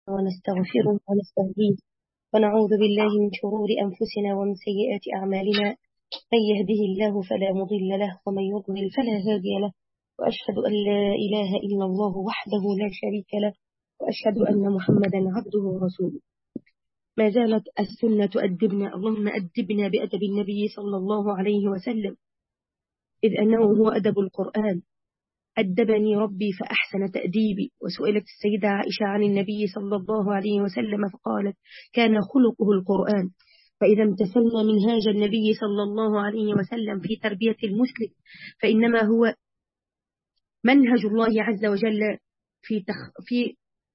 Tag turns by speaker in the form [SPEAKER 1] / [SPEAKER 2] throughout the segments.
[SPEAKER 1] ونستغفره ونستهديه ونعوذ بالله من شرور أنفسنا ومن سيئات أعمالنا من يهده الله فلا مضل له ومن يضلل فلا هادي له وأشهد أن لا إله إلا الله وحده لا شريك له وأشهد أن محمدا عبده ورسوله ما زالت السنة تؤدبنا اللهم أدبنا بأدب النبي صلى الله عليه وسلم إذ أنه هو أدب القرآن أدبني ربي فأحسن تأديبي وسئلت السيدة عائشة عن النبي صلى الله عليه وسلم فقالت كان خلقه القرآن فإذا امتثلنا منهاج النبي صلى الله عليه وسلم في تربية المسلم فإنما هو منهج الله عز وجل في تخ في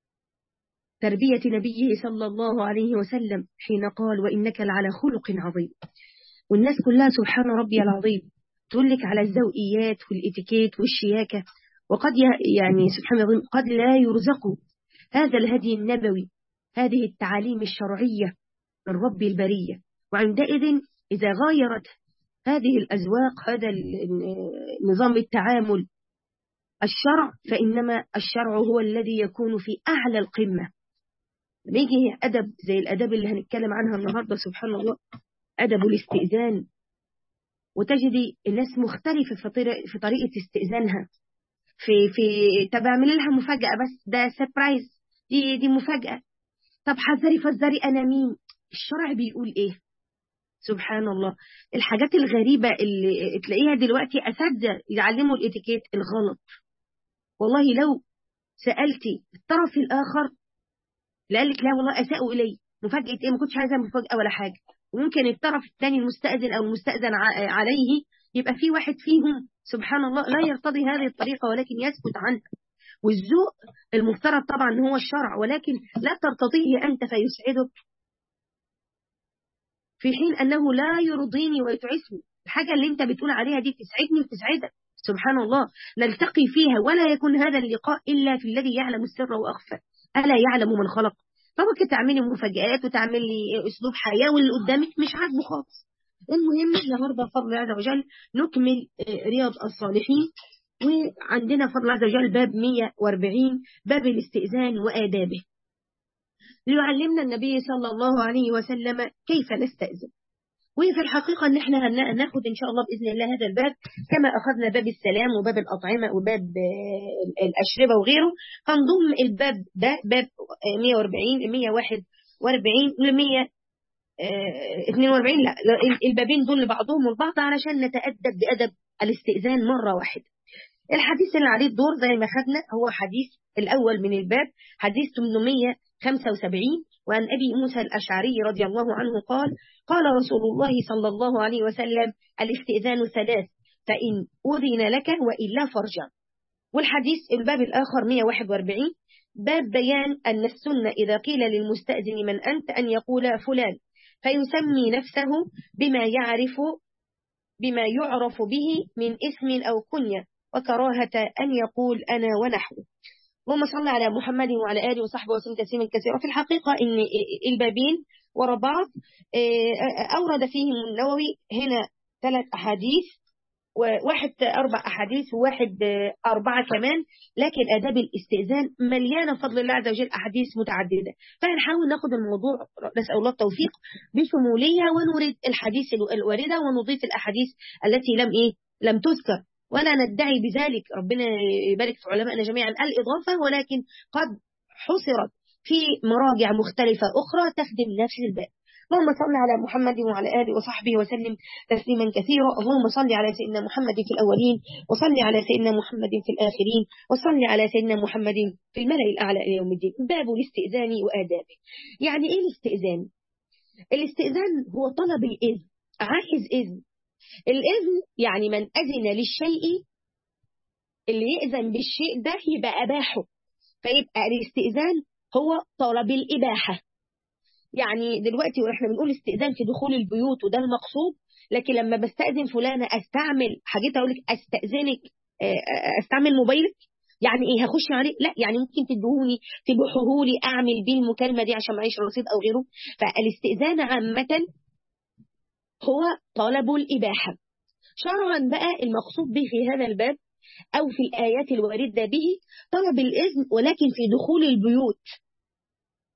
[SPEAKER 1] تربية نبيه صلى الله عليه وسلم حين قال وإنك لعلى خلق عظيم والناس كلها سبحان ربي العظيم تقول لك على الذوقيات والإتيكيت والشياكة وقد يعني سبحان الله قد لا يرزقوا هذا الهدي النبوي هذه التعاليم الشرعية من رب البرية وعندئذ إذا غايرت هذه الأزواق هذا نظام التعامل الشرع فإنما الشرع هو الذي يكون في أعلى القمة بيجي أدب زي الأدب اللي هنتكلم عنها النهاردة سبحان الله أدب الاستئذان وتجدي الناس مختلفة في طريقة استئذانها في في طب اعملي لها مفاجأة بس ده سربرايز دي دي مفاجأة طب حذري فزري أنا مين الشرع بيقول إيه سبحان الله الحاجات الغريبة اللي تلاقيها دلوقتي أساتذة يعلموا الإتيكيت الغلط والله لو سألتي الطرف الآخر قال لك لا والله أساءوا إلي مفاجأة إيه ما كنتش عايزة مفاجأة ولا حاجة وممكن الطرف الثاني المستأذن أو المستأذن عليه يبقى في واحد فيهم سبحان الله لا يرتضي هذه الطريقة ولكن يسكت عنها والذوق المفترض طبعا هو الشرع ولكن لا ترتضيه أنت فيسعدك في حين أنه لا يرضيني ويتعسني الحاجة اللي أنت بتقول عليها دي تسعدني وتسعدك سبحان الله نلتقي فيها ولا يكون هذا اللقاء إلا في الذي يعلم السر وأخفى ألا يعلم من خلق طبعا تعملي مفاجآت وتعملي أسلوب حياة واللي قدامك مش عاجبه خالص المهم النهاردة فضل الله عز وجل نكمل رياض الصالحين وعندنا فضل الله عز وجل باب 140 باب الاستئذان وآدابه ليعلمنا النبي صلى الله عليه وسلم كيف نستأذن وفي الحقيقة ان احنا هناخد ان شاء الله بإذن الله هذا الباب كما أخذنا باب السلام وباب الأطعمة وباب الأشربة وغيره هنضم الباب ده باب 140 141 ل 142 لا البابين دول لبعضهم البعض علشان نتأدب بأدب الاستئذان مرة واحدة الحديث اللي عليه الدور زي ما خدنا هو حديث الأول من الباب حديث 875 وعن أبي موسى الأشعري رضي الله عنه قال قال رسول الله صلى الله عليه وسلم الاستئذان ثلاث فإن أذن لك وإلا فرجع والحديث الباب الآخر 141 باب بيان أن السنة إذا قيل للمستأذن من أنت أن يقول فلان فيسمي نفسه بما يعرف بما يعرف به من اسم أو كنية وكراهة أن يقول أنا ونحوه اللهم صل على محمد وعلى آله وصحبه وسلم تسليما كثيرا في الحقيقة إن البابين ورا بعض أورد فيهم النووي هنا ثلاث أحاديث وواحد أربع أحاديث وواحد أربعة كمان لكن آداب الاستئذان مليانة بفضل الله عز وجل أحاديث متعددة فهنحاول ناخد الموضوع نسأل الله التوفيق بشمولية ونريد الحديث الواردة ونضيف الأحاديث التي لم إيه لم تذكر ولا ندعي بذلك ربنا يبارك في علمائنا جميعا الإضافة ولكن قد حصرت في مراجع مختلفة أخرى تخدم نفس الباب اللهم صل على محمد وعلى آله وصحبه وسلم تسليما كثيرا اللهم صل على سيدنا محمد في الأولين وصل على سيدنا محمد في الآخرين وصل على سيدنا محمد في الملأ الأعلى إلى يوم الدين باب الاستئذان وآدابه يعني إيه الاستئذان؟ الاستئذان هو طلب الإذن عايز إذن الإذن يعني من أذن للشيء اللي يأذن بالشيء ده يبقى أباحه فيبقى الاستئذان هو طلب الإباحة يعني دلوقتي واحنا بنقول استئذان في دخول البيوت وده المقصود لكن لما بستأذن فلانة استعمل حاجتها اقول لك استأذنك استعمل موبايلك يعني ايه هخش عليه لا يعني ممكن تدوهوني تبوحوهولي اعمل بيه المكالمه دي عشان معيش رصيد او غيره فالاستئذان عامه هو طلب الإباحة شرعا بقى المقصود به في هذا الباب أو في الآيات الواردة به طلب الإذن ولكن في دخول البيوت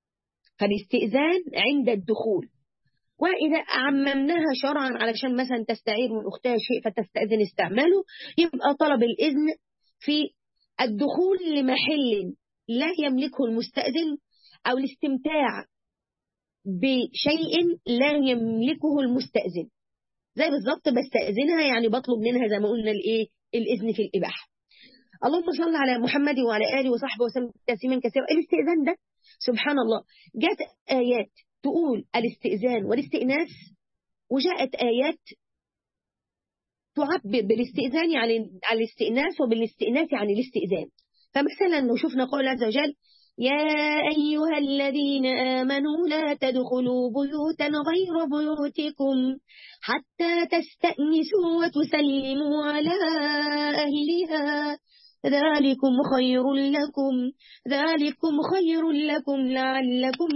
[SPEAKER 1] فالاستئذان عند الدخول وإذا عممناها شرعا علشان مثلا تستعير من أختها شيء فتستأذن استعماله يبقى طلب الإذن في الدخول لمحل لا يملكه المستأذن أو الاستمتاع بشيء لا يملكه المستأذن زي بالظبط بستأذنها يعني بطلب منها زي ما قلنا الايه الإذن في الإباحة اللهم صل على محمد وعلى آله وصحبه وسلم تسليما كثيرا الاستئذان ده سبحان الله جاءت آيات تقول الاستئذان والاستئناس وجاءت آيات تعبر بالاستئذان يعني عن الاستئناس وبالاستئناس عن الاستئذان فمثلا لو شفنا قول عز وجل يا أيها الذين آمنوا لا تدخلوا بيوتا غير بيوتكم حتى تستأنسوا وتسلموا على أهلها ذلكم خير لكم ذلكم خير لكم لعلكم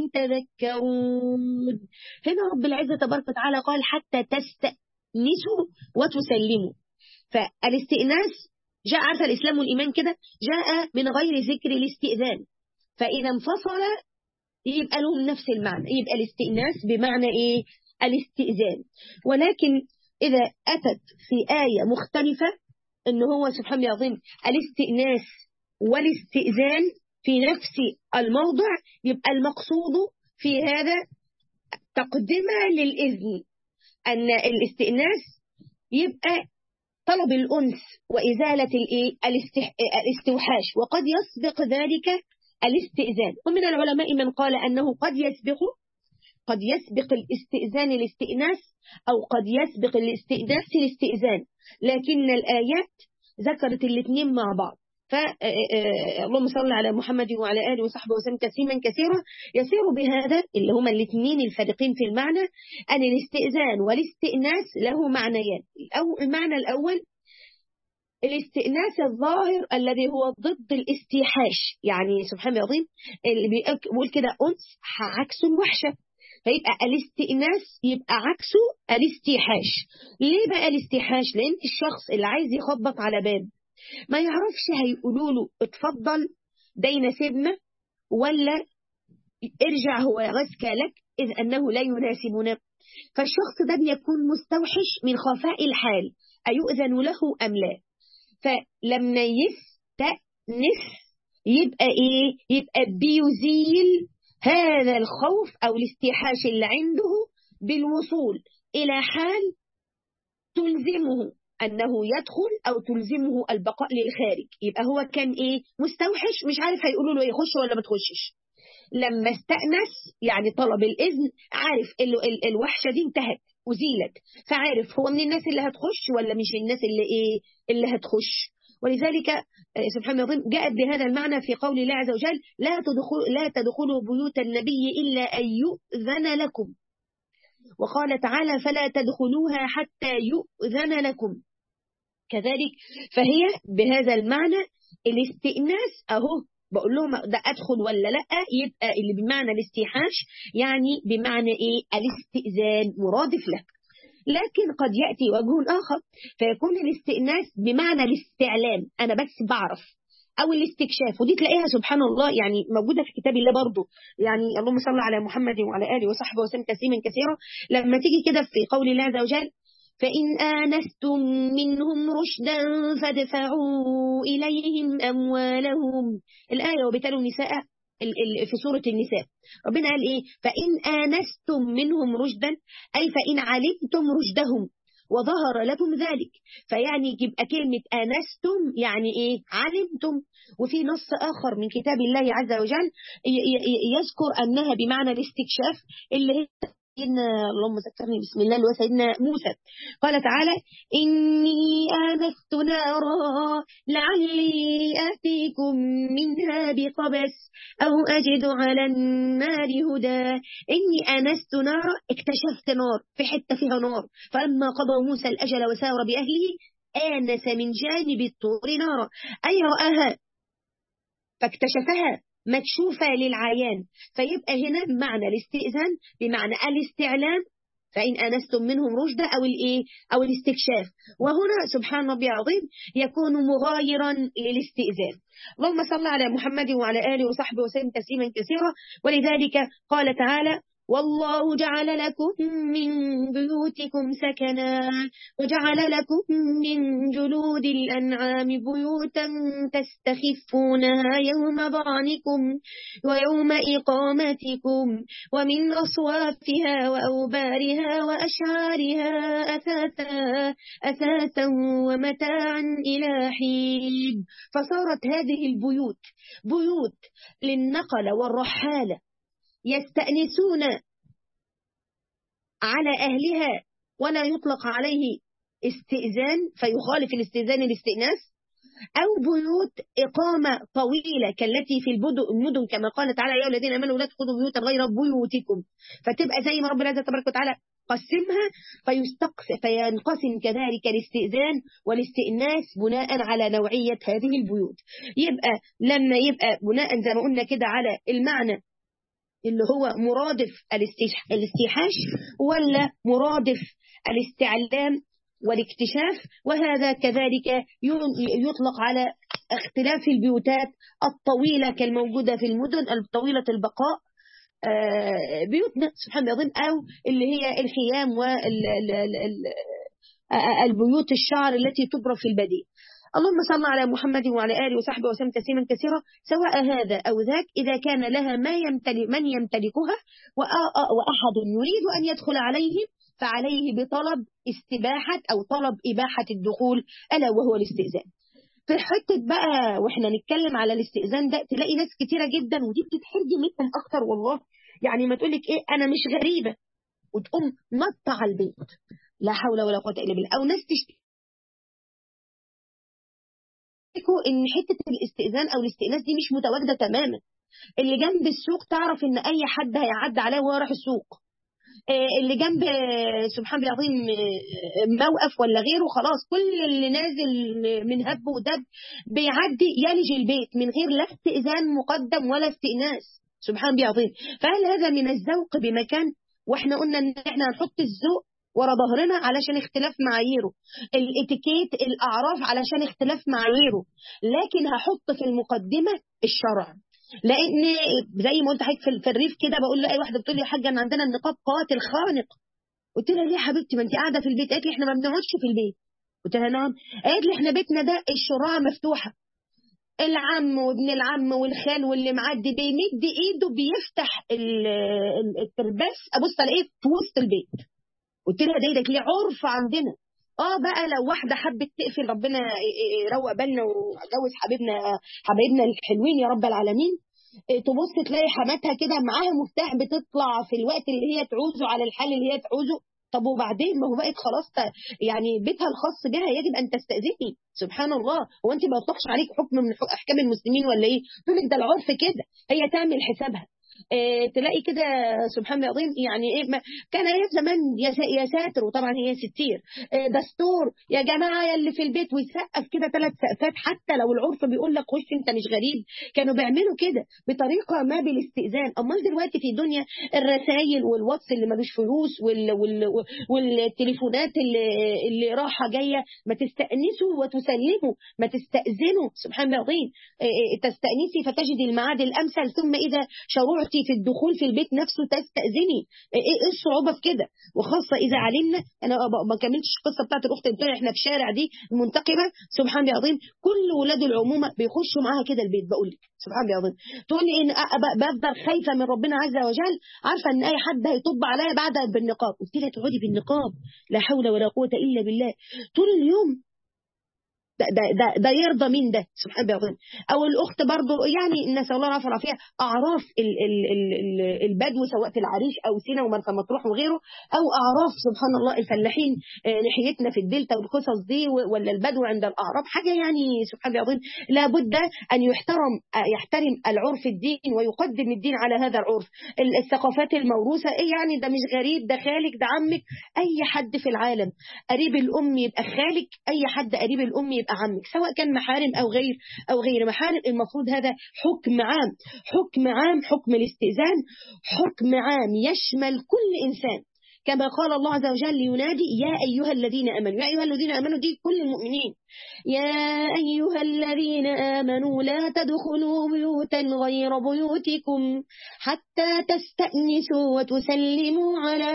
[SPEAKER 1] تذكرون هنا رب العزة تبارك وتعالى قال حتى تستأنسوا وتسلموا فالاستئناس جاء عارف الإسلام والإيمان كده جاء من غير ذكر الاستئذان فإذا انفصل يبقى لهم نفس المعنى يبقى الاستئناس بمعنى إيه الاستئذان ولكن إذا أتت في آية مختلفة إن هو سبحانه العظيم الاستئناس والاستئذان في نفس الموضع يبقى المقصود في هذا تقدمة للإذن أن الاستئناس يبقى طلب الأنس وإزالة الاستوحاش وقد يسبق ذلك الاستئذان ومن العلماء من قال أنه قد يسبق قد يسبق الاستئذان الاستئناس أو قد يسبق الاستئناس الاستئذان لكن الآيات ذكرت الاثنين مع بعض فاللهم صل على محمد وعلى آله وصحبه وسلم تسليما كثيرا يصير بهذا اللي هما الاثنين الفارقين في المعنى أن الاستئذان والاستئناس له معنيان أو المعنى الأول الاستئناس الظاهر الذي هو ضد الاستيحاش يعني سبحان الله العظيم اللي بيقول كده أنس عكس الوحشة فيبقى الاستئناس يبقى عكسه الاستيحاش ليه بقى الاستيحاش لان الشخص اللي عايز يخبط على باب ما يعرفش هيقولوا له اتفضل ده يناسبنا ولا ارجع هو غسك لك إذ أنه لا يناسبنا فالشخص ده بيكون مستوحش من خفاء الحال أيؤذن له أم لا فلما يستأنس يبقى إيه يبقى بيزيل هذا الخوف أو الاستيحاش اللي عنده بالوصول إلى حال تلزمه أنه يدخل أو تلزمه البقاء للخارج يبقى هو كان إيه مستوحش مش عارف هيقولوا له يخش ولا ما تخشش لما استأنس يعني طلب الإذن عارف ال الوحشة دي انتهت وزيلت فعارف هو من الناس اللي هتخش ولا مش الناس اللي إيه اللي هتخش ولذلك سبحان الله جاءت بهذا المعنى في قول الله عز وجل لا تدخل لا تدخلوا بيوت النبي إلا أن يؤذن لكم وقال تعالى فلا تدخلوها حتى يؤذن لكم كذلك فهي بهذا المعنى الاستئناس أهو بقول لهم ده أدخل ولا لا يبقى اللي بمعنى الاستيحاش يعني بمعنى إيه الاستئذان مرادف له لكن قد يأتي وجه آخر فيكون الاستئناس بمعنى الاستعلام أنا بس بعرف أو الاستكشاف ودي تلاقيها سبحان الله يعني موجودة في كتاب الله برضه يعني اللهم صل على محمد وعلى آله وصحبه وسلم تسليما كثيرا لما تيجي كده في قول الله عز وجل فإن آنستم منهم رشدا فادفعوا إليهم أموالهم الآية وبتلوا النساء في سورة النساء ربنا قال إيه فإن آنستم منهم رشدا أي فإن علمتم رشدهم وظهر لكم ذلك فيعني يبقى كلمة آنستم يعني إيه علمتم وفي نص آخر من كتاب الله عز وجل يذكر أنها بمعنى الاستكشاف اللي هي سيدنا اللهم ذكرني بسم الله اللي هو سيدنا موسى قال تعالى إني آنست نارا لعلي آتيكم منها بقبس أو أجد على النار هدى إني آنست نارا اكتشفت نار في حتة فيها نار فلما قضى موسى الأجل وسار بأهله آنس من جانب الطور نارا أي رآها فاكتشفها مكشوفة للعيان فيبقى هنا معنى الاستئذان بمعنى الاستعلام فإن آنستم منهم رشدا أو الإيه أو الاستكشاف وهنا سبحان ربي العظيم يكون مغايرا للاستئذان اللهم صل على محمد وعلى آله وصحبه وسلم تسليما كثيرا ولذلك قال تعالى والله جعل لكم من بيوتكم سكنا وجعل لكم من جلود الأنعام بيوتا تستخفونها يوم ضعنكم ويوم إقامتكم ومن أصوافها وأوبارها وأشعارها أثاثا, أثاثا ومتاعا إلى حين فصارت هذه البيوت بيوت للنقل والرحالة يستأنسون على أهلها ولا يطلق عليه استئذان فيخالف الاستئذان الاستئناس أو بيوت إقامة طويلة كالتي في المدن كما قال تعالى يا الذين آمنوا لا تدخلوا بيوتا غير بيوتكم فتبقى زي ما رب العزة تبارك وتعالى قسمها فيستقسم فينقسم كذلك الاستئذان والاستئناس بناء على نوعية هذه البيوت يبقى لما يبقى بناء زي ما قلنا كده على المعنى اللي هو مرادف الاستيحاش ولا مرادف الاستعلام والاكتشاف وهذا كذلك يطلق على اختلاف البيوتات الطويلة كالموجودة في المدن الطويلة البقاء بيوتنا سبحان الله أو اللي هي الخيام والبيوت الشعر التي تبرى في البديل اللهم صل على محمد وعلى آله وصحبه وسلم تسليما كثيرا سواء هذا أو ذاك إذا كان لها ما يمتلك من يمتلكها وأحد يريد أن يدخل عليهم فعليه بطلب استباحة أو طلب إباحة الدخول ألا وهو الاستئذان في حتة بقى واحنا نتكلم على الاستئذان ده تلاقي ناس كتيرة جدا ودي بتتحرج منهم أكتر والله يعني ما تقولك إيه أنا مش غريبة وتقوم نط على البيت لا حول ولا قوة إلا بالله أو ناس تشتري ان حته الاستئذان او الاستئناس دي مش متواجده تماما اللي جنب السوق تعرف ان اي حد هيعدي عليه وهو رايح السوق اللي جنب سبحان الله العظيم موقف ولا غيره خلاص كل اللي نازل من هب ودب بيعدي يلج البيت من غير لا استئذان مقدم ولا استئناس سبحان الله العظيم فهل هذا من الذوق بمكان واحنا قلنا ان احنا هنحط الذوق ورا ظهرنا علشان اختلاف معاييره الاتيكيت الاعراف علشان اختلاف معاييره لكن هحط في المقدمه الشرع لان زي ما قلت حضرتك في الريف كده بقول لاي واحده بتقول لي يا حاجه انا عندنا النقاب قاتل خانق قلت لها ليه يا حبيبتي ما انت قاعده في البيت قالت لي احنا ما بنقعدش في البيت قلت لها نعم قالت لي احنا بيتنا ده الشراع مفتوحه العم وابن العم والخال واللي معدي بيمد ايده بيفتح الترباس ابص الاقيه في وسط البيت قلت لها ده ده ليه عرف عندنا اه بقى لو واحده حبت تقفل ربنا يروق بالنا وجوز حبيبنا حبايبنا الحلوين يا رب العالمين تبص تلاقي حماتها كده معاها مفتاح بتطلع في الوقت اللي هي تعوزه على الحال اللي هي تعوزه طب وبعدين ما هو بقت خلاص يعني بيتها الخاص بها يجب ان تستاذني سبحان الله هو انت ما يطلقش عليك حكم من احكام المسلمين ولا ايه تقول لك ده العرف كده هي تعمل حسابها إيه تلاقي كده سبحان الله العظيم يعني ايه ما كان ايام زمان يا ساتر وطبعا هي ستير إيه دستور يا جماعه يا اللي في البيت ويسقف كده ثلاث سقفات حتى لو العرف بيقول لك خش انت مش غريب كانوا بيعملوا كده بطريقه ما بالاستئذان امال دلوقتي في دنيا الرسائل والواتس اللي ملوش فلوس وال وال والتليفونات اللي, اللي راحه جايه ما تستانسوا وتسلموا ما تستاذنوا سبحان الله العظيم إيه تستانسي فتجد الميعاد الامثل ثم اذا شرعت في الدخول في البيت نفسه تستأذني ايه الصعوبة في كده وخاصة إذا علمنا أنا ما كملتش القصة بتاعت الأخت بتاعي احنا في شارع دي منتقبة سبحان الله العظيم كل ولاد العمومة بيخشوا معاها كده البيت بقول لك سبحان الله العظيم تقول لي إن بفضل خايفة من ربنا عز وجل عارفة إن أي حد هيطب عليا بعد بالنقاب قلت لها تقعدي بالنقاب لا حول ولا قوة إلا بالله طول اليوم ده, ده, ده, ده يرضى مين ده سبحان الله العظيم او الاخت برضه يعني نسال الله العافيه والعافيه اعراف ال ال ال ال البدو سواء في العريش او سينا ومرسى مطروح وغيره او اعراف سبحان الله الفلاحين ناحيتنا في الدلتا والقصص دي ولا البدو عند الاعراف حاجه يعني سبحان الله العظيم لابد ان يحترم يحترم العرف الدين ويقدم الدين على هذا العرف الثقافات الموروثه ايه يعني ده مش غريب ده خالك ده عمك اي حد في العالم قريب الام يبقى خالك اي حد قريب الام يبقى عمك سواء كان محارم أو غير أو غير محارم المفروض هذا حكم عام حكم عام حكم الاستئذان حكم عام يشمل كل إنسان كما قال الله عز وجل ينادي يا أيها الذين آمنوا يا أيها الذين آمنوا دي كل المؤمنين يا أيها الذين آمنوا لا تدخلوا بيوتا غير بيوتكم حتى تستأنسوا وتسلموا على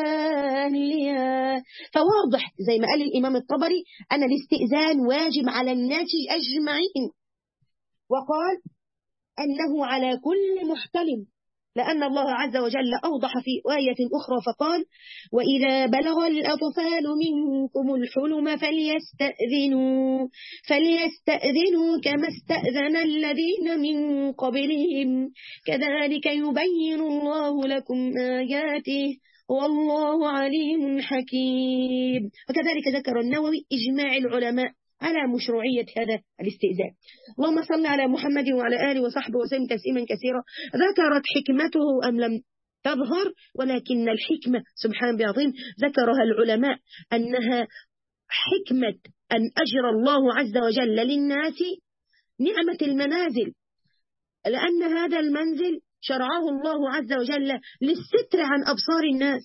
[SPEAKER 1] أهلها فواضح زي ما قال الإمام الطبري أن الاستئذان واجب على الناس أجمعين وقال أنه على كل محتلم لأن الله عز وجل أوضح في آية أخرى فقال وإذا بلغ الأطفال منكم الحلم فليستأذنوا فليستأذنوا كما استأذن الذين من قبلهم كذلك يبين الله لكم آياته والله عليم حكيم وكذلك ذكر النووي إجماع العلماء على مشروعية هذا الاستئذان اللهم صل على محمد وعلى آله وصحبه وسلم تسليما كثيرا ذكرت حكمته أم لم تظهر ولكن الحكمة سبحان بعظيم ذكرها العلماء أنها حكمة أن أجرى الله عز وجل للناس نعمة المنازل لأن هذا المنزل شرعه الله عز وجل للستر عن أبصار الناس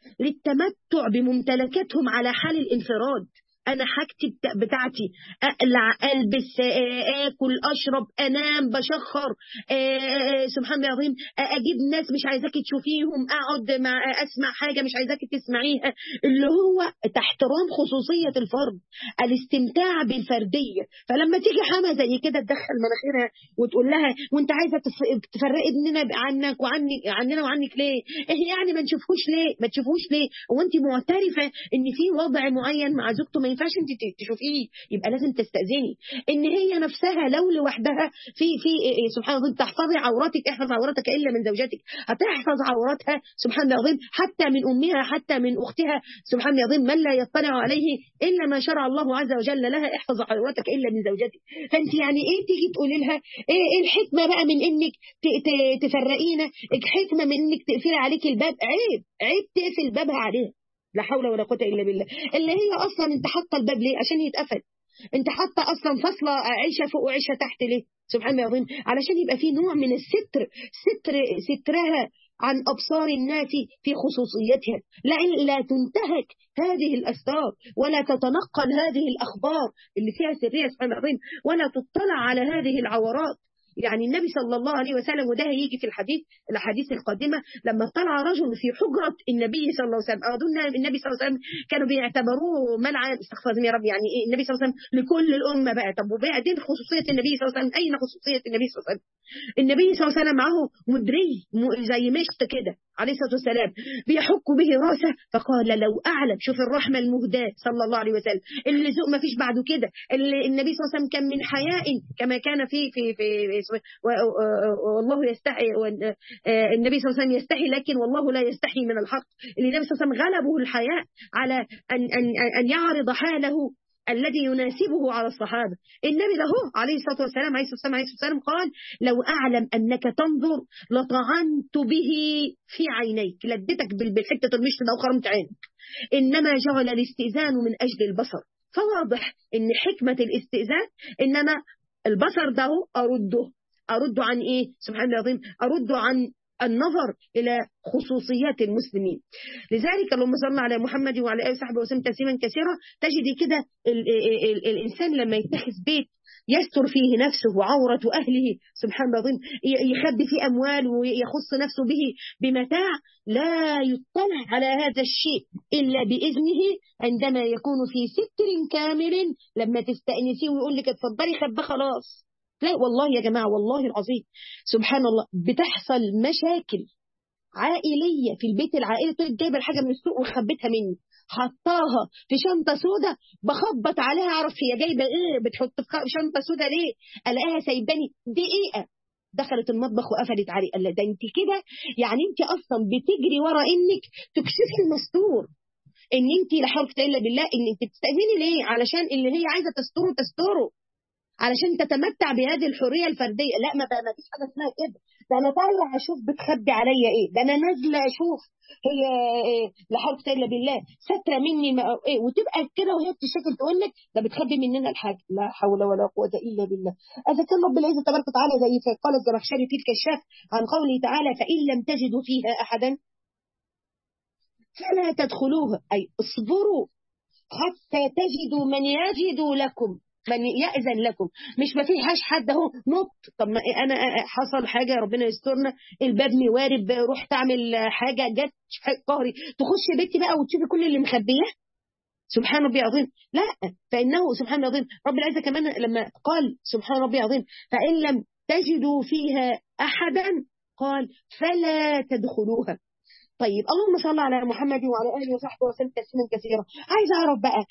[SPEAKER 1] للتمتع بممتلكاتهم سبحان حال الانفراد انا حاجتي بتاعتي اقلع البس اكل اشرب انام بشخر سبحان الله العظيم اجيب ناس مش عايزاكي تشوفيهم اقعد مع اسمع حاجه مش عايزاكي تسمعيها اللي هو احترام خصوصيه الفرد الاستمتاع بالفرديه فلما تيجي حما زي كده تدخل مناخيرها وتقول لها وانت عايزه تفرقي ابننا عنك وعني عننا وعنك ليه ايه يعني ما نشوفوش ليه ما تشوفوش ليه وانت معترفه ان في وضع معين مع زوجته ما ينفعش انت تشوفيه يبقى لازم تستأذني ان هي نفسها لو لوحدها في في سبحان الله تحفظي عوراتك احفظ عوراتك الا من زوجتك هتحفظ عوراتها سبحان الله العظيم حتى من امها حتى من اختها سبحان الله العظيم من لا يطلع عليه الا ما شرع الله عز وجل لها احفظ عوراتك الا من زوجتك فانت يعني ايه تيجي تقولي لها ايه, إيه الحكمه بقى من انك تفرقينا الحكمه من انك تقفلي عليك الباب عيب عيب تقفل بابها عليها لا حول ولا قوه الا بالله اللي هي اصلا انت حاطه الباب ليه عشان يتقفل انت حاطه اصلا فاصله عيشه فوق وعيشه تحت ليه سبحان الله العظيم علشان يبقى في نوع من الستر ستر سترها عن أبصار الناس في خصوصيتها لأن لا تنتهك هذه الأسرار ولا تتنقل هذه الأخبار اللي فيها سرية سبحان الله ولا تطلع على هذه العورات يعني النبي صلى الله عليه وسلم وده هيجي في الحديث الاحاديث القادمه لما طلع رجل في حجره النبي صلى الله عليه وسلم اظن النبي صلى الله عليه وسلم كانوا بيعتبروه ملعا استغفر يا رب يعني ايه النبي صلى الله عليه وسلم لكل الامه بقى طب وبعدين خصوصيه النبي صلى الله عليه وسلم اين خصوصيه النبي صلى الله عليه وسلم النبي صلى الله عليه وسلم معه مدري زي مشط كده عليه الصلاه والسلام بيحك به راسه فقال لو اعلم شوف الرحمه المهداه صلى الله عليه وسلم اللي ذوق ما فيش بعده كده اللي النبي صلى الله عليه وسلم كان من حياء كما كان في في في, في والله يستحي النبي صلى الله عليه وسلم يستحي لكن والله لا يستحي من الحق اللي النبي صلى الله عليه وسلم غلبه الحياء على أن, أن, أن يعرض حاله الذي يناسبه على الصحابة النبي له عليه الصلاة والسلام عليه الصلاة عليه والسلام قال لو أعلم أنك تنظر لطعنت به في عينيك لدتك بالحتة المشط ده وخرمت عينك إنما جعل الاستئذان من أجل البصر فواضح ان حكمة الاستئذان ان انا البصر ده أرده أرد عن إيه سبحان الله العظيم أرد عن النظر إلى خصوصيات المسلمين لذلك اللهم صل على محمد وعلى آله وصحبه وسلم تسليما كثيرا تجدي كده الإنسان لما يتخذ بيت يستر فيه نفسه وعورة أهله سبحان الله العظيم يخبي فيه أموال ويخص نفسه به بمتاع لا يطلع على هذا الشيء إلا بإذنه عندما يكون في ستر كامل لما تستأنسيه ويقول لك اتفضلي خبى خلاص لا والله يا جماعة والله العظيم سبحان الله بتحصل مشاكل عائلية في البيت العائلي تقول جايبة الحاجة من السوق وخبتها مني حطاها في شنطة سودة بخبط عليها اعرف هي جايبة ايه بتحط في شنطة سودة ليه الاقيها سايباني دقيقة دخلت المطبخ وقفلت عليه قال ده انت كده يعني انت اصلا بتجري ورا انك تكشفي المستور ان انت لا حول ولا الا بالله ان انت بتستاذني ليه علشان اللي هي عايزه تستره تستره علشان تتمتع بهذه الحريه الفرديه لا ما بقى ما فيش حاجه اسمها كده ده انا طالع اشوف بتخبي عليا ايه ده انا نازله اشوف هي إيه لا حول الا بالله ستره مني ما ايه وتبقى كده وهي بتشتكي تقول لك ده بتخبي مننا الحاجه لا حول ولا قوه الا بالله اذا كان رب العزه تبارك وتعالى زي قال الزمخشري في الكشاف عن قوله تعالى فان لم تجدوا فيها احدا فلا تدخلوها أي اصبروا حتى تجدوا من يجد لكم من يأذن لكم مش ما فيهاش حد اهو نط طب ما انا حصل حاجه ربنا يسترنا الباب موارب روح تعمل حاجه جت قهري تخش بيتي بقى وتشوفي كل اللي مخبيه سبحان ربي عظيم لا فإنه سبحان ربي عظيم رب العزة كمان لما قال سبحان ربي عظيم فإن لم تجدوا فيها أحدا قال فلا تدخلوها طيب اللهم صل على محمد وعلى اله وصحبه وسلم تسليما كثيرا عايز اعرف بقى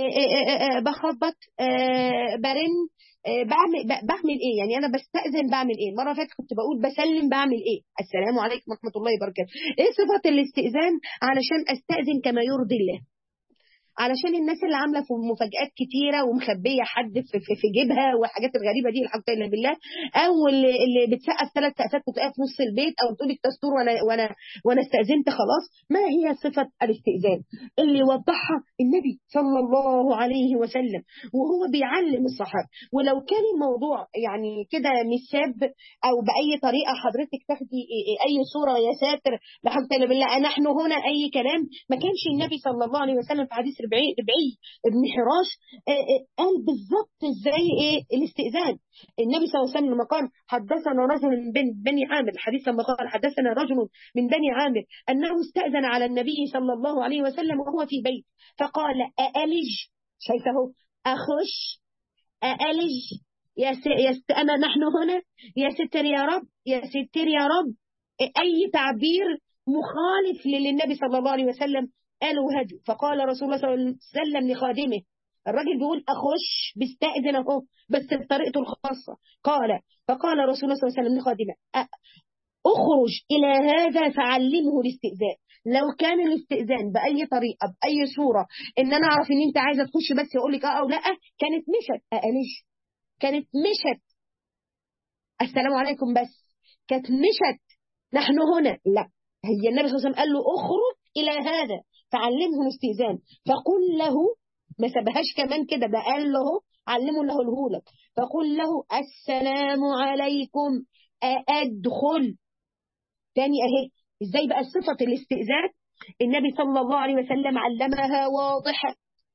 [SPEAKER 1] بخبط برن بعمل بعمل ايه يعني انا بستاذن بعمل ايه المره فاتت كنت بقول بسلم بعمل ايه السلام عليكم ورحمه الله وبركاته ايه صفه الاستئذان علشان استاذن كما يرضي الله علشان الناس اللي عامله في مفاجآت كتيره ومخبيه حد في, في, في جيبها والحاجات الغريبه دي الحمد لله بالله او اللي, اللي بتسقف ثلاث سقفات وتلاقيها في نص البيت او تقول الدستور وانا وانا وانا استاذنت خلاص ما هي صفه الاستئذان اللي وضحها النبي صلى الله عليه وسلم وهو بيعلم الصحابه ولو كان الموضوع يعني كده مش ساب او باي طريقه حضرتك تاخدي اي صوره يا ساتر لا حول ولا بالله نحن هنا اي كلام ما كانش النبي صلى الله عليه وسلم في حديث ربعي ربعي ابن حراش قال بالظبط ازاي ايه الاستئذان النبي صلى الله عليه وسلم لما قال حدثنا رجل من بني عامر الحديث لما قال حدثنا رجل من بني عامر انه استاذن على النبي صلى الله عليه وسلم وهو في بيت فقال أألج شايفه اخش أألج يا س... يا ست... أنا نحن هنا يا ستر يا رب يا ستر يا رب أي تعبير مخالف للنبي صلى الله عليه وسلم قالوا هدوا فقال رسول الله صلى الله عليه وسلم لخادمه الراجل بيقول اخش بيستأذن اهو بس بطريقته الخاصه قال فقال رسول الله صلى الله عليه وسلم لخادمه اخرج الى هذا فعلمه الاستئذان لو كان الاستئذان باي طريقه باي صوره ان انا اعرف ان انت عايزه تخش بس يقول لك اه او لا كانت مشت اقلش كانت مشت السلام عليكم بس كانت مشت نحن هنا لا هي النبي صلى الله عليه وسلم قال له اخرج الى هذا فعلمه الاستئذان فقل له ما سبهاش كمان كده ده قال له علمه له الهولك فقل له السلام عليكم أدخل تاني اهي ازاي بقى صفة الاستئذان النبي صلى الله عليه وسلم علمها واضحة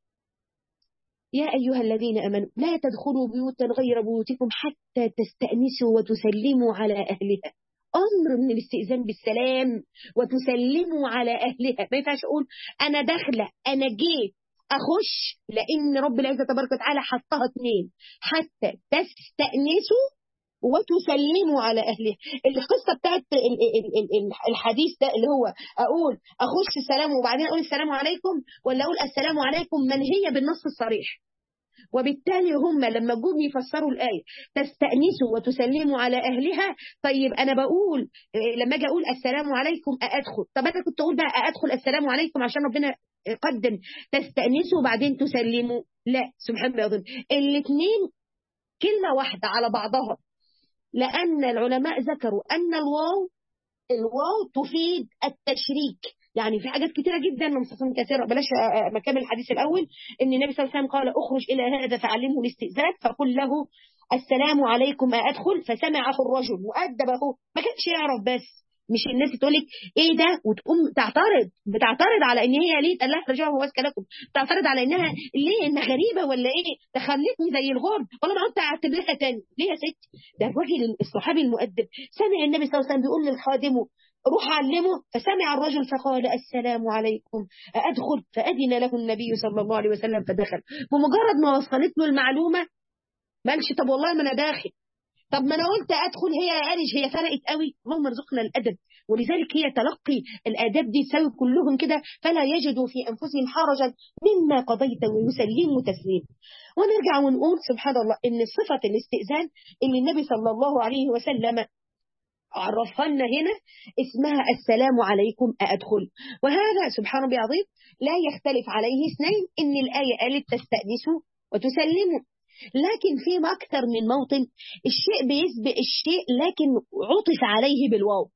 [SPEAKER 1] يا أيها الذين أمنوا لا تدخلوا بيوتا غير بيوتكم حتى تستأنسوا وتسلموا على أهلها امر من الاستئذان بالسلام وتسلموا على اهلها ما ينفعش اقول انا داخله انا جيت اخش لان رب العزه تبارك وتعالى حطها اثنين حتى تستانسوا وتسلموا على اهلها القصه بتاعت الحديث ده اللي هو اقول اخش السلام وبعدين اقول السلام عليكم ولا اقول السلام عليكم منهيه بالنص الصريح وبالتالي هم لما جم يفسروا الآية تستأنسوا وتسلموا على أهلها طيب أنا بقول لما أجي أقول السلام عليكم أدخل طب أنا كنت أقول بقى أدخل السلام عليكم عشان ربنا قدم تستأنسوا وبعدين تسلموا لا سبحان الله العظيم الاثنين كلمة واحدة على بعضها لأن العلماء ذكروا أن الواو الواو تفيد التشريك يعني في حاجات كتيره جدا من صفات كثيره بلاش مكان الحديث الاول ان النبي صلى الله عليه وسلم قال اخرج الى هذا فعلمه الاستئذان فقل له السلام عليكم ادخل فسمعه الرجل وادبه ما كانش يعرف بس مش الناس تقول لك ايه ده وتقوم تعترض بتعترض على ان هي ليه قال لها رجعوا واسكى لكم بتعترض على انها ليه انها غريبه ولا ايه ده خلتني زي الغرب ولا ما عدت اعتبرها تاني ليه يا ستي ده الراجل الصحابي المؤدب سمع النبي صلى الله عليه وسلم بيقول للخادم روح علمه فسمع الرجل فقال السلام عليكم أدخل فأذن له النبي صلى الله عليه وسلم فدخل بمجرد ما وصلت له المعلومة مالش طب والله ما أنا داخل طب ما أنا قلت أدخل هي قالش هي فرقت قوي اللهم ارزقنا الأدب ولذلك هي تلقي الآداب دي تساوي كلهم كده فلا يجدوا في أنفسهم حرجا مما قضيت ويسلموا تسليم ونرجع ونقول سبحان الله إن صفة الاستئذان اللي النبي صلى الله عليه وسلم عرفها لنا هنا اسمها السلام عليكم أأدخل وهذا سبحان الله عظيم لا يختلف عليه اثنين إن الآية قالت تستأنسوا وتسلموا لكن في أكثر من موطن الشيء بيسبق الشيء لكن عطف عليه بالواو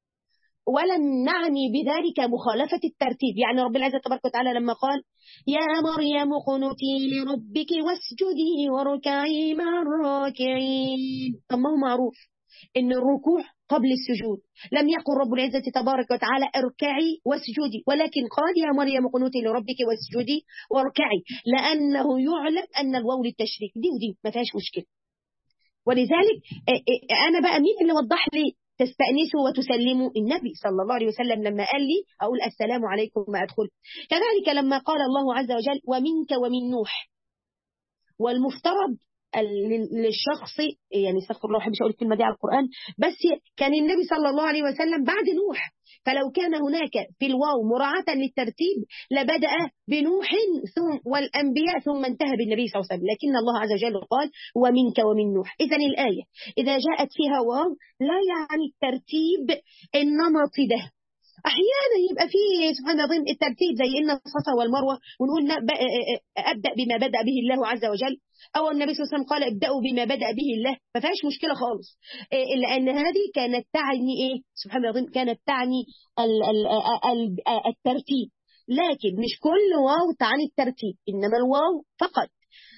[SPEAKER 1] ولم نعني بذلك مخالفة الترتيب يعني رب العزة تبارك وتعالى لما قال يا مريم قنتي لربك واسجدي واركعي مع الراكعين طب ما هو معروف ان الركوع قبل السجود لم يقل رب العزة تبارك وتعالى اركعي واسجدي ولكن قال يا مريم قنوتي لربك واسجدي واركعي لأنه يعلم أن الواو للتشريك دي ودي ما فيهاش مشكلة ولذلك أنا بقى مين اللي وضح لي تستأنسوا وتسلموا النبي صلى الله عليه وسلم لما قال لي أقول السلام عليكم ما أدخل كذلك لما قال الله عز وجل ومنك ومن نوح والمفترض للشخص يعني استغفر الله ما بحبش اقول الكلمه دي على القران بس كان النبي صلى الله عليه وسلم بعد نوح فلو كان هناك في الواو مراعاة للترتيب لبدأ بنوح ثم والأنبياء ثم انتهى بالنبي صلى الله عليه وسلم لكن الله عز وجل قال ومنك ومن نوح إذا الآية إذا جاءت فيها واو لا يعني الترتيب النمطي ده احيانا يبقى في سبحان الله الترتيب زي ان الصفا والمروه ونقول ابدا بما بدا به الله عز وجل او النبي صلى الله عليه وسلم قال ابداوا بما بدا به الله ما فيهاش مشكله خالص لان هذه كانت تعني ايه سبحان الله كانت تعني ال ال ال الترتيب لكن مش كل واو تعني الترتيب انما الواو فقط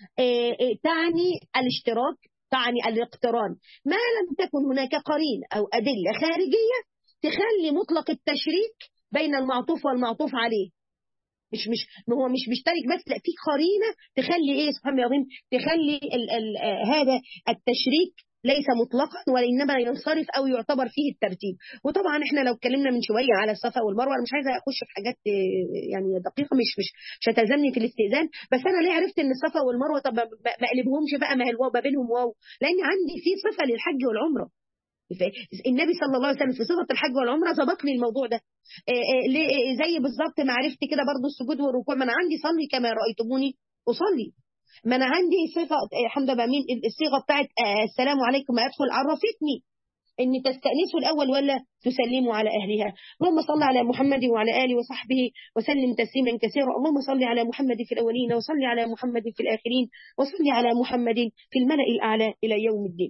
[SPEAKER 1] تعني الاشتراك تعني الاقتران ما لم تكن هناك قرين او ادله خارجيه تخلي مطلق التشريك بين المعطوف والمعطوف عليه مش مش هو مش مشترك بس لا في قرينه تخلي ايه سبحان الله العظيم تخلي ال ال هذا التشريك ليس مطلقا وانما ينصرف او يعتبر فيه الترتيب وطبعا احنا لو اتكلمنا من شويه على الصفا والمروه انا مش عايزه اخش في حاجات يعني دقيقه مش مش مش هتلزمني في الاستئذان بس انا ليه عرفت ان الصفا والمروه طب ما اقلبهمش بقى ما هي الواو ما بينهم واو لان عندي في صفه للحج والعمره النبي صلى الله عليه وسلم في صفة الحج والعمرة ظبط لي الموضوع ده زي بالظبط ما عرفت كده برضو السجود والركوع ما انا عندي صلي كما رأيتموني أصلي ما انا عندي صفة الحمد لله مين الصيغة بتاعت السلام عليكم أدخل عرفتني ان تستأنسوا الأول ولا تسلموا على أهلها اللهم صل على محمد وعلى آله وصحبه وسلم تسليما كثيرا اللهم صل على محمد في الأولين وصل على محمد في الآخرين وصل على محمد في الملأ الأعلى إلى يوم الدين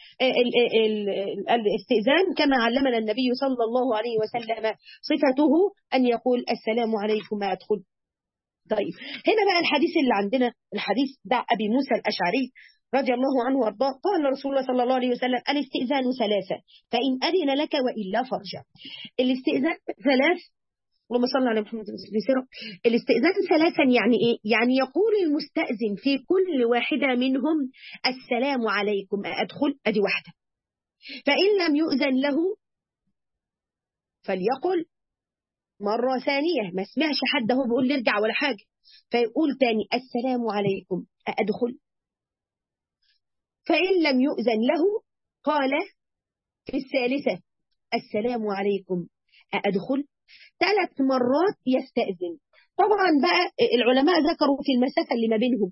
[SPEAKER 1] الاستئذان كما علمنا النبي صلى الله عليه وسلم صفته أن يقول السلام عليكم أدخل طيب هنا بقى الحديث اللي عندنا الحديث ده أبي موسى الأشعري رضي الله عنه وارضاه قال رسول الله صلى الله عليه وسلم الاستئذان ثلاثة فإن أذن لك وإلا فرجع الاستئذان ثلاث اللهم صل على محمد في سيرة الاستئذان ثلاثا يعني ايه يعني يقول المستأذن في كل واحدة منهم السلام عليكم أدخل أدي واحدة فإن لم يؤذن له فليقل مرة ثانية ما سمعش حد هو بيقول لي ارجع ولا حاجة فيقول تاني السلام عليكم أدخل فإن لم يؤذن له قال في الثالثة السلام عليكم أدخل ثلاث مرات يستأذن طبعا بقى العلماء ذكروا في المسافة اللي ما بينهم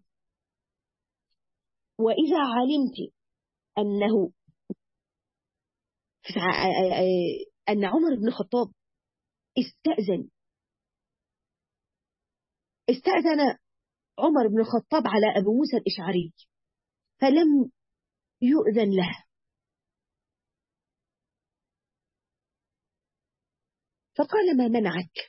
[SPEAKER 1] وإذا علمت أنه أن عمر بن الخطاب استأذن استأذن عمر بن الخطاب على أبو موسى الإشعري فلم يؤذن له فقال ما منعك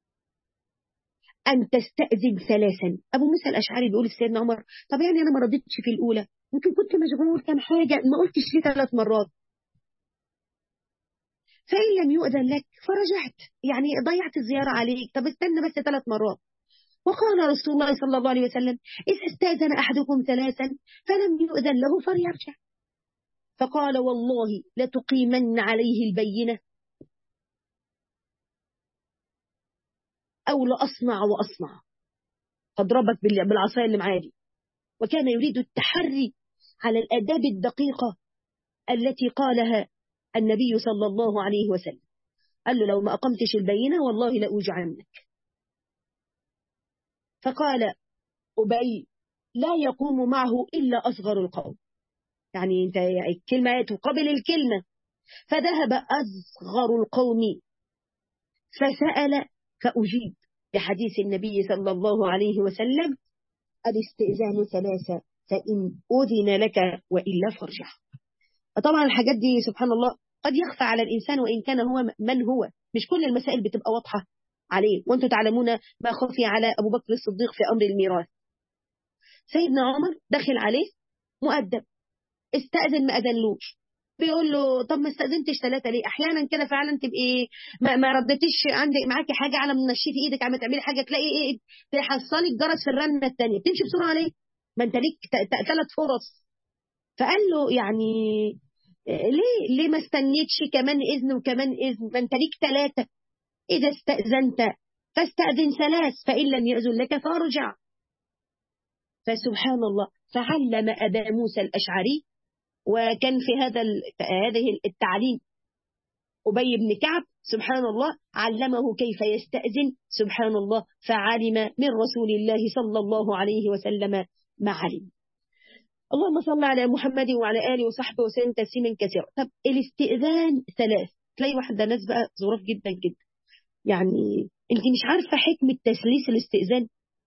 [SPEAKER 1] أن تستأذن ثلاثا أبو موسى الأشعري بيقول لسيدنا عمر طب يعني أنا ما رضيتش في الأولى ممكن كنت مشغول كام حاجة ما قلتش ليه ثلاث مرات فإن لم يؤذن لك فرجعت يعني ضيعت الزيارة عليك طب استنى بس ثلاث مرات وقال رسول الله صلى الله عليه وسلم إذا استأذن أحدكم ثلاثا فلم يؤذن له فليرجع فقال والله لتقيمن عليه البينة أو لأصنع وأصنع فاضربك بالعصاية اللي معايا دي وكان يريد التحري على الآداب الدقيقة التي قالها النبي صلى الله عليه وسلم قال له لو ما أقمتش البينة والله لأوجعنك فقال أبي لا يقوم معه إلا أصغر القوم يعني انت الكلمة تقابل الكلمة فذهب أصغر القوم فسأل فأجيب بحديث النبي صلى الله عليه وسلم الاستئذان ثلاثة فإن أذن لك وإلا فارجع فطبعا الحاجات دي سبحان الله قد يخفى على الإنسان وإن كان هو من هو مش كل المسائل بتبقى واضحة عليه وانتم تعلمون ما خفي على أبو بكر الصديق في أمر الميراث سيدنا عمر دخل عليه مؤدب استأذن ما أذنلوش بيقول له طب ما استأذنتش ثلاثة ليه أحيانا كده فعلا تبقي ما, ما ردتيش عندك معاكي حاجة على منشفي إيدك عم تعملي حاجة تلاقي إيه تحصلي الجرس في الرنة الثانية بتمشي بسرعة ليه؟ ما أنت ليك ثلاث فرص فقال له يعني ليه ليه ما استنيتش كمان إذن وكمان إذن ما أنت ليك ثلاثة إذا استأذنت فاستأذن ثلاث فإن لم يأذن لك فارجع فسبحان الله فعلم أبا موسى الأشعري وكان في هذا هذه التعليم أبي بن كعب سبحان الله علمه كيف يستأذن سبحان الله فعلم من رسول الله صلى الله عليه وسلم ما علم اللهم صل على محمد وعلى آله وصحبه وسلم تسليما كثيرا طب الاستئذان ثلاث تلاقي واحدة ناس بقى ظروف جدا جدا يعني انت مش عارفة حكمة تسليس الاستئذان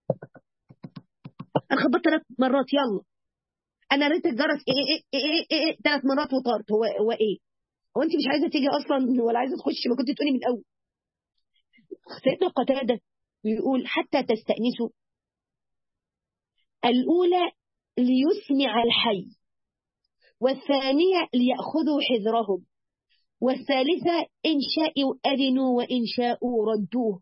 [SPEAKER 1] انا خبطت ثلاث مرات يلا انا ريت الجرس ايه ايه ايه ايه, إيه, إيه ثلاث مرات وطارت هو هو ايه هو انت مش عايزه تيجي اصلا ولا عايزه تخشي ما كنت تقولي من الاول سيدنا قتاده يقول حتى تستأنسوا الأولى ليسمع الحي والثانية ليأخذوا حذرهم والثالثة إن شاءوا أذنوا وإن شاءوا ردوه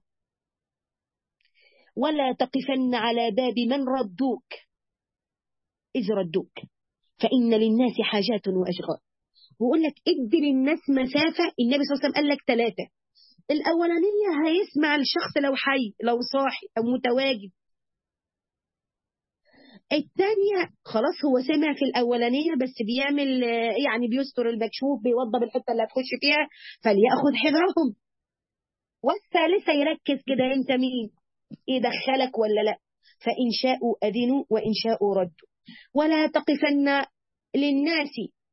[SPEAKER 1] ولا تقفن على باب من ردوك إذ ردوك فإن للناس حاجات وأشغال ويقول لك ادي للناس مسافة النبي صلى الله عليه وسلم قال لك ثلاثة الأولانية هيسمع الشخص لو حي لو صاحي أو متواجد الثانية خلاص هو سمع في الأولانية بس بيعمل يعني بيستر المكشوف بيوضب الحتة اللي هتخش فيها فليأخذ حذرهم والثالثة يركز كده أنت مين يدخلك ولا لا فإن شاءوا أذنوا وإن شاءوا ردوا ولا تقفن للناس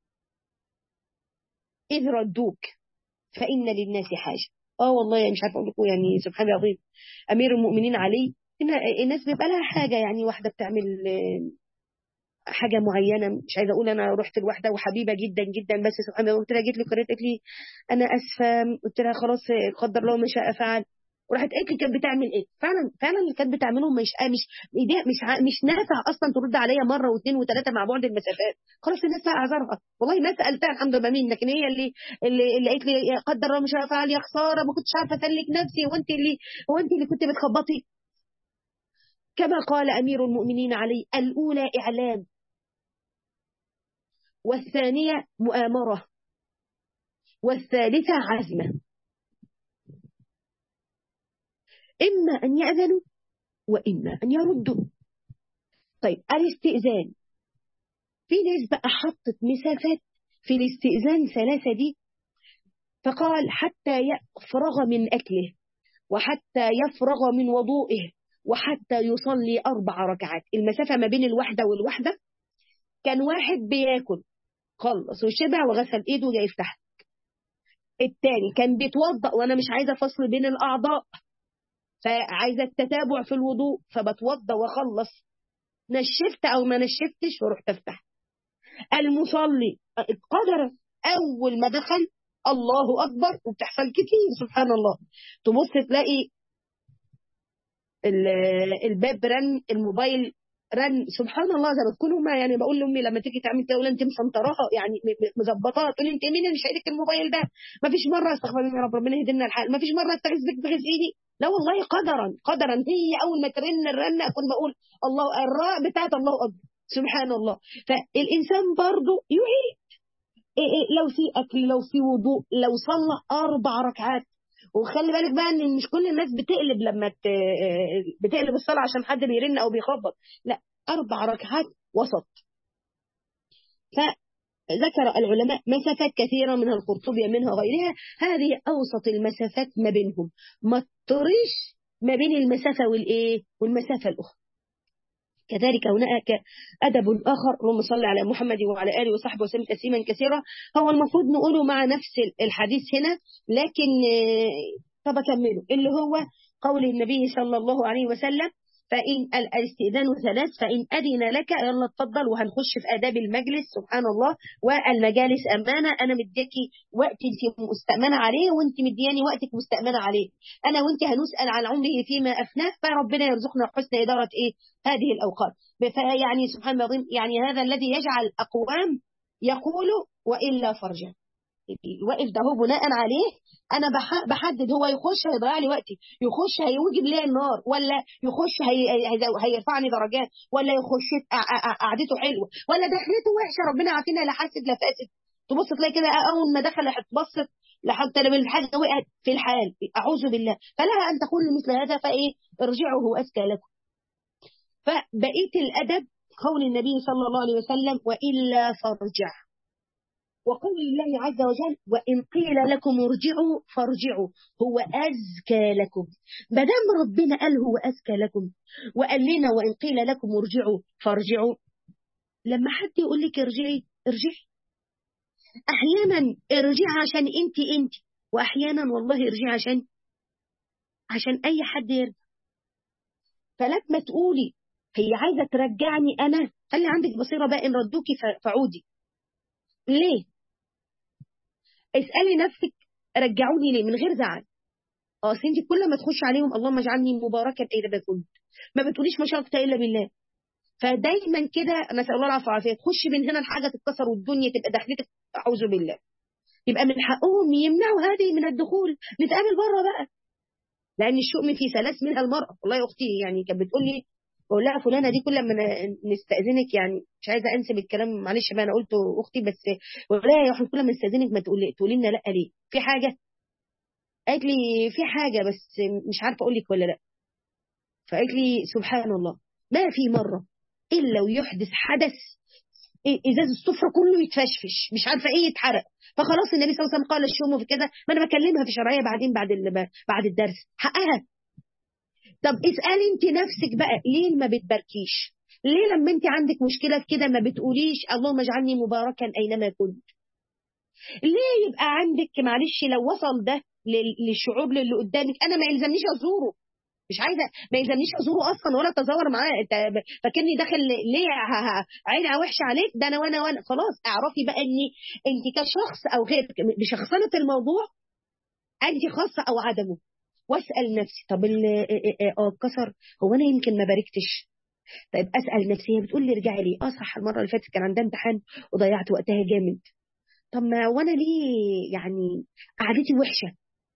[SPEAKER 1] إذ ردوك فإن للناس حاجة اه والله يعني مش عارفه اقول لكم يعني سبحان الله العظيم امير المؤمنين علي الناس بيبقى لها حاجه يعني واحده بتعمل حاجه معينه مش عايزه اقول انا رحت لواحده وحبيبه جدا جدا بس سبحان الله قلت لها جيت لي قالت لي انا اسفه قلت لها خلاص قدر الله ما شاء فعل وراحت قالت لي كانت بتعمل ايه فعلا فعلا اللي كانت بتعمله مش مش ايديها مش مش نافع اصلا ترد عليا مره واثنين وثلاثه مع بعد المسافات خلاص الناس اعذرها والله ما سالتها الحمد لله مين لكن هي اللي اللي, اللي قالت لي قدر الله مش فعل يا خساره ما كنتش عارفه اسلك نفسي هو انت اللي هو انت اللي كنت بتخبطي كما قال امير المؤمنين علي الاولى اعلام والثانيه مؤامره والثالثه عزمه إما أن يأذنوا وإما أن يردوا طيب الاستئذان في ناس بقى حطت مسافات في الاستئذان ثلاثة دي فقال حتى يفرغ من أكله وحتى يفرغ من وضوئه وحتى يصلي أربع ركعات المسافة ما بين الوحدة والوحدة كان واحد بياكل خلص وشبع وغسل ايده وجاي يفتح التاني كان بيتوضأ وانا مش عايزه فصل بين الاعضاء فعايزه التتابع في الوضوء فبتوضى واخلص نشفت او ما نشفتش ورحت افتح المصلي قدر اول ما دخل الله اكبر وبتحصل كتير سبحان الله تبص تلاقي الباب رن الموبايل رن سبحان الله زي ما تكون هما يعني بقول لامي لما تيجي تعمل كده انت مسنطراها يعني مظبطاها تقول انت مين اللي شايلك الموبايل ده ما فيش مره استغفر الله رب ربنا يهدينا الحال ما فيش مره استغيث بك بغيظ ايدي لا والله قدرا قدرا هي اول ما ترن الرنه اكون بقول الله الراء بتاعت الله اكبر سبحان الله فالانسان برضه يعيد إيه إيه لو في اكل لو في وضوء لو صلى اربع ركعات وخلي بالك بقى ان مش كل الناس بتقلب لما بتقلب الصلاه عشان حد بيرن او بيخبط لا اربع ركعات وسط فذكر العلماء مسافات كثيره منها القرطبي منها غيرها هذه اوسط المسافات ما بينهم ما تطرش ما بين المسافه والايه والمسافه الاخرى كذلك هناك أدب آخر اللهم صل على محمد وعلى آله وصحبه وسلم تسليما كثيرا هو المفروض نقوله مع نفس الحديث هنا لكن طب أكمله اللي هو قول النبي صلى الله عليه وسلم فإن الاستئذان ثلاث فإن أذن لك يلا اتفضل وهنخش في آداب المجلس سبحان الله والمجالس أمانة أنا مديكي وقت أنت مستأمنة عليه وأنت مدياني وقتك مستأمنة عليه أنا وأنت هنسأل عن عمره فيما أفناه فربنا يرزقنا حسن إدارة إيه هذه الأوقات فيعني سبحان الله يعني هذا الذي يجعل أقوام يقول والا فرجع الواقف ده هو بناء عليه انا بح- بحدد هو يخش هيضيع لي وقتي يخش هيوجب لي النار ولا يخش هي... هي- هيرفعني درجات ولا يخش ق- ق- قعدته حلوه ولا دخلته وحشه ربنا عافينا لا حاسد لا فاسد تبص تلاقي كده اول ما دخل هتبص لحتى لما الحاجه وقعت في الحال اعوذ بالله فلها ان تقول مثل هذا فايه ارجعوا هو ازكى لكم فبقيه الادب قول النبي صلى الله عليه وسلم والا فارجع وقول الله عز وجل وإن قيل لكم ارجعوا فارجعوا هو أزكى لكم مادام ربنا قال هو أزكى لكم وقال لنا وإن قيل لكم ارجعوا فارجعوا لما حد يقول لك ارجعي ارجعي أحيانا ارجعي عشان أنت أنت وأحيانا والله ارجعي عشان عشان أي حد يرجع فلما تقولي هي عايزة ترجعني أنا خلي عندك بصيرة بقى إن ردوكي ف- فعودي ليه اسألي نفسك رجعوني ليه من غير زعل اه أصل انت كل ما تخش عليهم اللهم اجعلني مباركا اينما كنت ما بتقوليش ما شاء الا بالله فدايما كده نسال الله العافيه والعافيه تخش من هنا الحاجه تتكسر والدنيا تبقى دخلتك اعوذ بالله يبقى من حقهم يمنعوا هذه من الدخول نتقابل بره بقى لان الشؤم في ثلاث منها المراه والله يا اختي يعني كانت بتقول لي بقول لها فلانه دي كل ما ن- نستاذنك يعني مش عايزه انسب الكلام معلش بقى انا قلته اختي بس بقول لها يا احنا كل ما نستاذنك ما تقولي تقولي لنا لا ليه في حاجه قالت لي في حاجه بس مش عارفه اقول لك ولا لا فقالت لي سبحان الله ما في مره الا ويحدث حدث إيه- ازاز السفره كله يتفشفش مش عارفه ايه يتحرق فخلاص النبي صلى الله عليه وسلم قال الشوم في كده ما انا بكلمها في شرعيه بعدين بعد ال- بعد الدرس حقها طب اسالي انت نفسك بقى ليه ما بتباركيش ليه لما انت عندك مشكله في كده ما بتقوليش اللهم اجعلني مباركا اينما كنت ليه يبقى عندك معلش لو وصل ده لل- للشعور اللي قدامك انا ما يلزمنيش ازوره مش عايزه ما يلزمنيش ازوره اصلا ولا اتزور معاه انت ب- فاكرني داخل ليه ه- ه- عيني وحشه عليك ده انا وانا وانا خلاص اعرفي بقى اني انت كشخص او غيرك بشخصنه الموضوع انت خاصه او عدمه واسال نفسي طب ال- اه اه اتكسر هو انا يمكن ما باركتش طيب اسال نفسي هي بتقول لي ارجعي ليه اه صح المره اللي فاتت كان عندها امتحان وضيعت وقتها جامد طب ما وانا ليه يعني قعدتي وحشه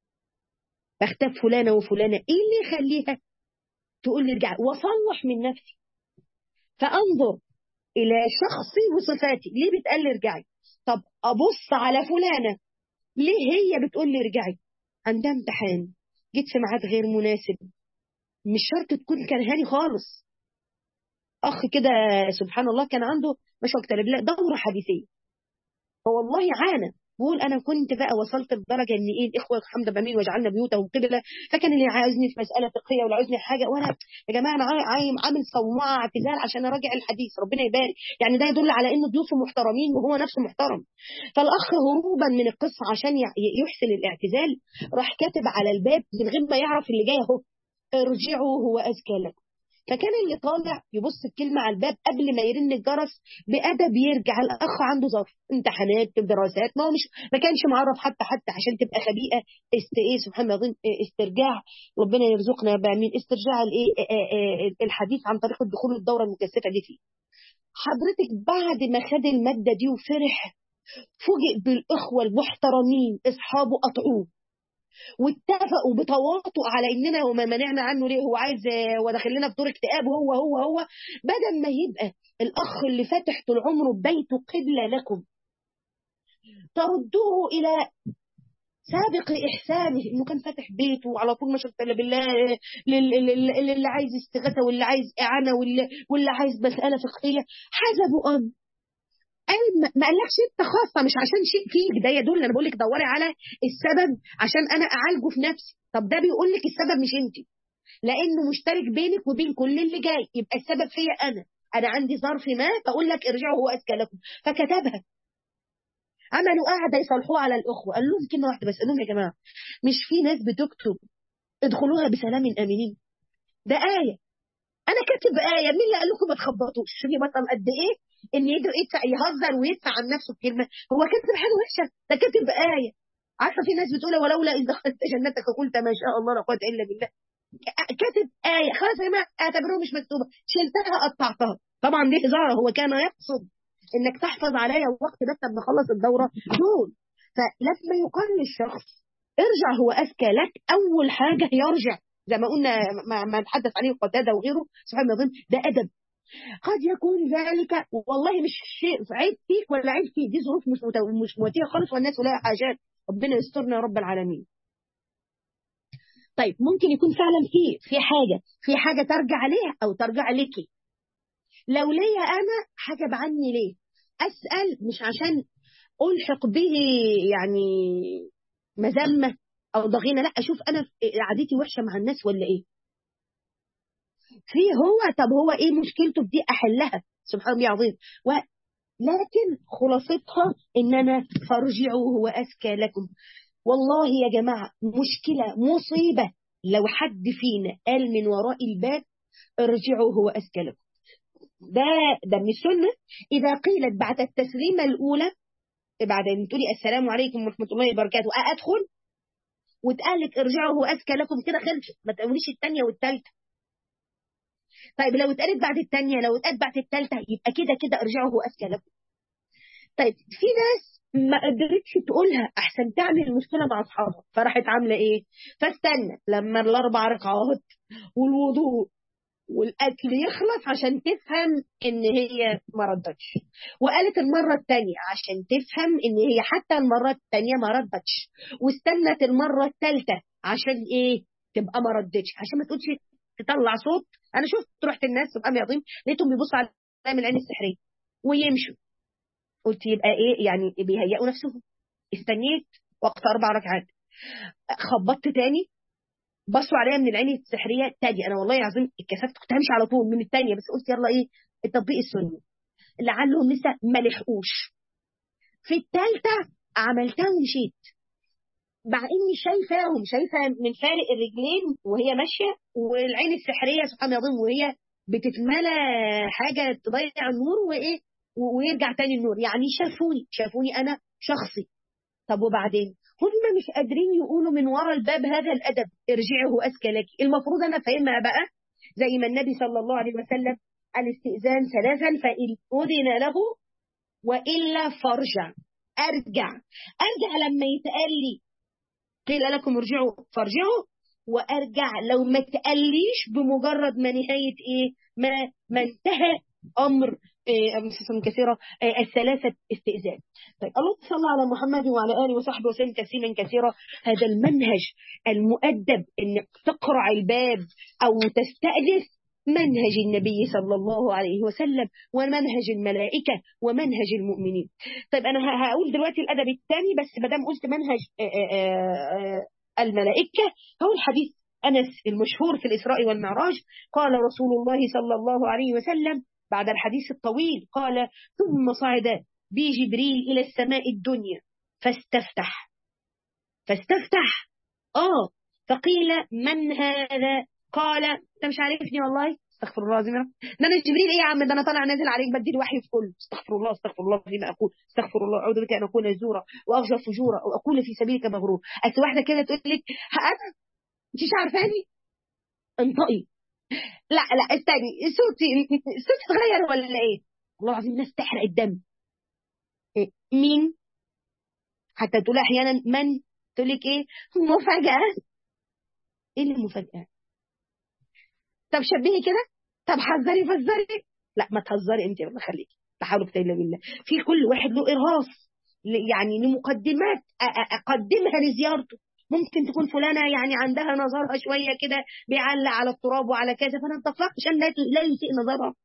[SPEAKER 1] بختار فلانه وفلانه ايه اللي يخليها تقول لي ارجعي واصلح من نفسي فانظر الى شخصي وصفاتي ليه بتقال لي ارجعي طب ابص على فلانه ليه هي بتقول لي ارجعي عندها امتحان جيت في ميعاد غير مناسب مش شرط تكون كرهاني خالص اخ كده سبحان الله كان عنده مش اكتر لا دوره حديثيه فوالله عانى بقول انا كنت بقى وصلت لدرجه ان ايه الاخوه الحمد بامين وجعلنا بيوتهم قبله فكان اللي عاوزني في مساله فقهيه ولا عاوزني في حاجه وانا يا جماعه انا عاي- عايم عامل صومعه اعتزال عشان اراجع الحديث ربنا يبارك يعني ده يدل على ان ضيوفه محترمين وهو نفسه محترم فالاخ هروبا من القصه عشان ي- يحسن الاعتزال راح كاتب على الباب من غير ما يعرف اللي جاي اهو ارجعوا هو ازكى لكم فكان اللي طالع يبص بكلمة على الباب قبل ما يرن الجرس بأدب يرجع الأخ عنده ظرف امتحانات دراسات ما هو مش ما كانش معرف حتى حتى عشان تبقى خبيئة است ايه سبحان الله العظيم، إيه استرجاع ربنا يرزقنا بقى من استرجاع الايه آه، آه، الحديث عن طريق الدخول الدورة المكثفة دي فيه حضرتك بعد ما خد المادة دي وفرح فوجئ بالإخوة المحترمين أصحابه قطعوه واتفقوا بتواطؤ على اننا وما منعنا عنه ليه هو عايز آه، وداخل لنا في دور اكتئاب هو هو هو بدل ما يبقى الاخ اللي فاتح طول عمره بيته قبله لكم تردوه الى سابق احسانه انه كان فاتح بيته وعلى طول ما شاء الله بالله لل- لل- لل- اللي عايز استغاثه واللي عايز اعانه واللي, واللي عايز مساله فقهيه حسبه امر قال ما ما قالكش انت خاصه مش عشان شيء فيك ده يدل انا بقول لك دوري على السبب عشان انا اعالجه في نفسي طب ده بيقول لك السبب مش انت لانه مشترك بينك وبين كل اللي جاي يبقى السبب فيا انا انا عندي ظرف ما بقول لك ارجعوا هو اذكى لكم فكتبها عملوا قاعده يصلحوها على الاخوه قال لهم كلمه واحده بس قال لهم يا جماعه مش في ناس بتكتب ادخلوها بسلام امنين ده ايه انا كاتب ايه مين اللي قال لكم ما تخبطوش شوفي مثلا قد ايه ان يقدر يدفع يهزر ويدفع عن نفسه بكلمه هو كاتب حاجه وحشه ده كاتب ايه عارفه في ناس بتقول ولولا اذ دخلت جنتك قلت ما شاء الله لا قوه الا بالله كاتب ايه خلاص يا جماعه اعتبروه مش مكتوبه شلتها قطعتها طبعا دي هزاره هو كان يقصد انك تحفظ عليا وقت بس لما اخلص الدوره دول فلما يقال للشخص ارجع هو اذكى لك اول حاجه يرجع زي ما قلنا ما, ما نتحدث عليه قتاده وغيره سبحان الله ده ادب قد يكون ذلك والله مش شيء عيب فيك ولا عيب فيك دي ظروف مش مش مواتيه خالص والناس لها حاجات ربنا يسترنا يا رب العالمين طيب ممكن يكون فعلا في في حاجه في حاجه ترجع عليها او ترجع لك لو ليا انا حجب عني ليه اسال مش عشان الحق به يعني مذمه او ضغينه لا اشوف انا عادتي وحشه مع الناس ولا ايه في هو طب هو ايه مشكلته بدي احلها سبحان الله عظيم ولكن خلاصتها ان انا فارجعوا هو اذكى لكم والله يا جماعه مشكله مصيبه لو حد فينا قال من وراء الباب ارجعوا هو اذكى لكم ده ده من السنه اذا قيلت بعد التسليمه الاولى بعد ان تقولي السلام عليكم ورحمه الله وبركاته ادخل وتقال لك ارجعوا هو اذكى لكم كده خلصت ما تقوليش الثانيه والثالثه طيب لو اتقالت بعد الثانيه لو اتقالت بعد الثالثه يبقى كده كده ارجعوا هو اذكى لكم طيب في ناس ما قدرتش تقولها احسن تعمل مشكله مع اصحابها فراحت عامله ايه فاستنى لما الاربع ركعات والوضوء والاكل يخلص عشان تفهم ان هي ما ردتش وقالت المره الثانيه عشان تفهم ان هي حتى المره الثانيه ما ردتش واستنت المره الثالثه عشان ايه تبقى ما ردتش عشان ما تقولش تطلع صوت انا شفت رحت الناس سبحان الله لقيتهم بيبصوا على من العين السحريه ويمشوا قلت يبقى ايه يعني بيهيئوا نفسهم استنيت وقت اربع ركعات خبطت تاني بصوا عليا من العين السحريه تاني انا والله العظيم اتكسفت كنت همشي على طول من الثانيه بس قلت يلا ايه التطبيق السني لعلهم لسه ما لحقوش في الثالثه عملتها ومشيت مع اني شايفاهم شايفه من فارق الرجلين وهي ماشيه والعين السحريه سبحان الله وهي بتتملى حاجه تضيع النور وايه ويرجع تاني النور يعني شافوني شافوني انا شخصي طب وبعدين هم مش قادرين يقولوا من ورا الباب هذا الادب ارجعه اذكى لك المفروض انا فاهمها بقى زي ما النبي صلى الله عليه وسلم الاستئذان ثلاثا فان اذن له والا فارجع ارجع ارجع لما يتقال لي قيل لكم ارجعوا فارجعوا وارجع لو ما تقليش بمجرد ما نهايه ايه ما ما انتهى امر إيه كثيرة إيه الثلاثة استئذان طيب الله صلى على محمد وعلى آله وصحبه وسلم تسليما كثيرا هذا المنهج المؤدب انك تقرع الباب او تستأنس منهج النبي صلى الله عليه وسلم ومنهج الملائكة ومنهج المؤمنين طيب أنا هقول دلوقتي الأدب الثاني بس ما دام قلت منهج الملائكة هو الحديث أنس المشهور في الإسراء والمعراج قال رسول الله صلى الله عليه وسلم بعد الحديث الطويل قال ثم صعد بي جبريل إلى السماء الدنيا فاستفتح فاستفتح آه فقيل من هذا قال انت مش عارفني والله استغفر الله العظيم ده انا جبريل ايه يا عم ده انا طالع نازل عليك بدي الوحي في كله استغفر الله استغفر الله فيما اقول استغفر الله اعوذ بك ان اكون زورا واغجر فجورا واقول في سبيلك مغرور اصل واحده كده تقول لك انا مش عارفاني انطقي لا لا استني صوتي صوتي اتغير ولا ايه والله العظيم الناس تحرق الدم إيه؟ مين حتى تقول احيانا من تقول لك ايه مفاجاه ايه اللي مفاجاه طب شبهي كده طب حذري فزري لا ما تهزري انت ما خليكي لا حول ولا قوه الا بالله في كل واحد له ارهاص يعني لمقدمات اقدمها لزيارته ممكن تكون فلانه يعني عندها نظرها شويه كده بيعلق على التراب وعلى كذا فانا اتفق عشان لا لا يسيء نظرها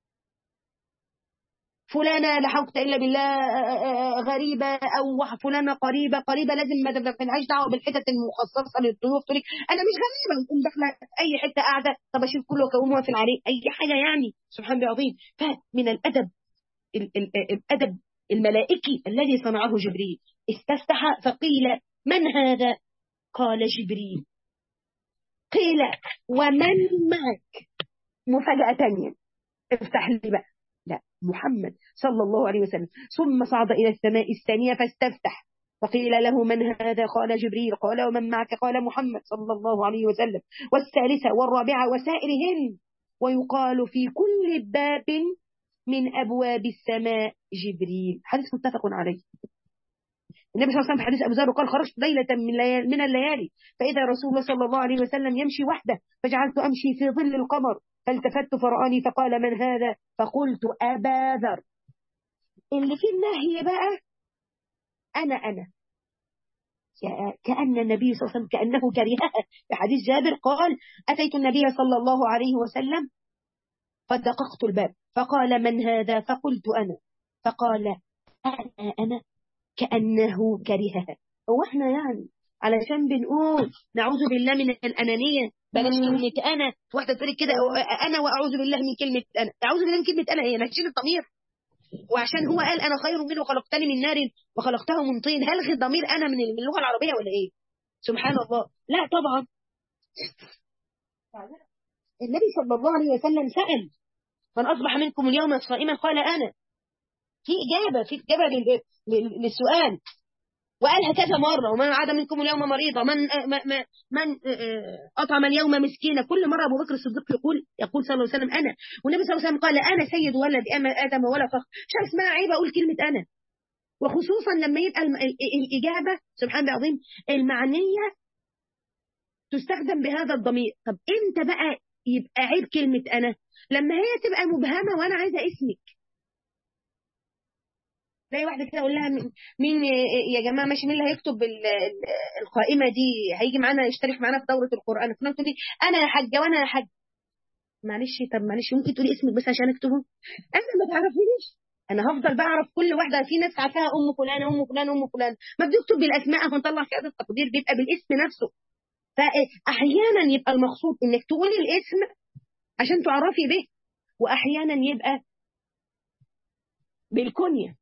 [SPEAKER 1] فلانه لا حول الا بالله غريبه او فلانه قريبه قريبه لازم ما تبقاش دعوه بالحتت المخصصه للضيوف تقول انا مش غريبه نقوم داخله اي حته قاعده طب اشوف كله واقوم واقفل عليه اي حاجه يعني سبحان الله العظيم فمن الادب الادب الملائكي الذي صنعه جبريل استفتح فقيل من هذا قال جبريل قيل ومن معك مفاجاه ثانيه افتح لي بقى لا محمد صلى الله عليه وسلم ثم صعد إلى السماء الثانية فاستفتح فقيل له من هذا قال جبريل قال ومن معك قال محمد صلى الله عليه وسلم والثالثة والرابعة وسائرهن ويقال في كل باب من أبواب السماء جبريل حديث متفق عليه النبي صلى الله عليه وسلم في حديث أبو ذر قال خرجت ليلة من, ليال من الليالي فإذا رسول الله صلى الله عليه وسلم يمشي وحده فجعلت أمشي في ظل القمر فالتفت فرآني فقال من هذا فقلت أبا ذر اللي في النهي بقى أنا أنا كأن النبي صلى الله عليه وسلم كأنه كرهها في حديث جابر قال أتيت النبي صلى الله عليه وسلم فدققت الباب فقال من هذا فقلت أنا فقال أنا أنا كأنه كرهها هو احنا يعني علشان بنقول نعوذ بالله من الأنانية بلاش كلمة أنا واحدة تقول كده أنا وأعوذ بالله من كلمة أنا أعوذ بالله من كلمة أنا هي نشيل الضمير وعشان هو قال أنا خير منه خلقتني من نار وخلقته من طين هلغي الضمير أنا من اللغة العربية ولا إيه سبحان الله لا طبعا النبي صلى الله عليه وسلم سأل من أصبح منكم اليوم صائما قال أنا في إجابة في إجابة للسؤال وقالها كذا مرة ومن عاد منكم اليوم مريضا من من من أطعم اليوم مسكينا كل مرة أبو بكر الصديق يقول يقول صلى الله عليه وسلم أنا والنبي صلى الله عليه وسلم قال أنا سيد ولد آدم ولا فخر مش اسمها عيب أقول كلمة أنا وخصوصا لما يبقى الإجابة سبحان الله العظيم المعنية تستخدم بهذا الضمير طب امتى بقى يبقى عيب كلمة أنا لما هي تبقى مبهمة وأنا عايزة اسمك زي واحدة كده أقول لها مين يا جماعة ماشي مين اللي هيكتب القائمة دي هيجي معانا يشترك معانا في دورة القرآن فلان تقول لي أنا يا حاجة وأنا يا حاج معلش طب معلش ممكن تقولي اسمك بس عشان أكتبه أنا ما تعرفينيش أنا هفضل بعرف كل واحدة في ناس عارفاها أم فلانة أم فلان أم فلان ما بنكتب بالأسماء هنطلع شهادة التقدير بيبقى بالاسم نفسه فأحيانا يبقى المقصود إنك تقولي الاسم عشان تعرفي به وأحيانا يبقى بالكنية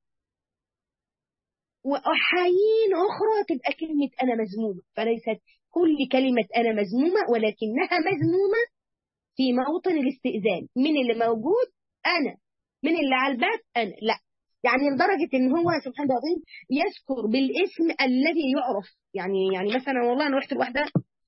[SPEAKER 1] وأحايين أخرى تبقى كلمة أنا مذمومة فليست كل كلمة أنا مذمومة ولكنها مذمومة في موطن الاستئذان من اللي موجود أنا من اللي على الباب أنا لا يعني لدرجة إن هو سبحان الله العظيم يذكر بالاسم الذي يعرف يعني يعني مثلا والله أنا رحت لواحدة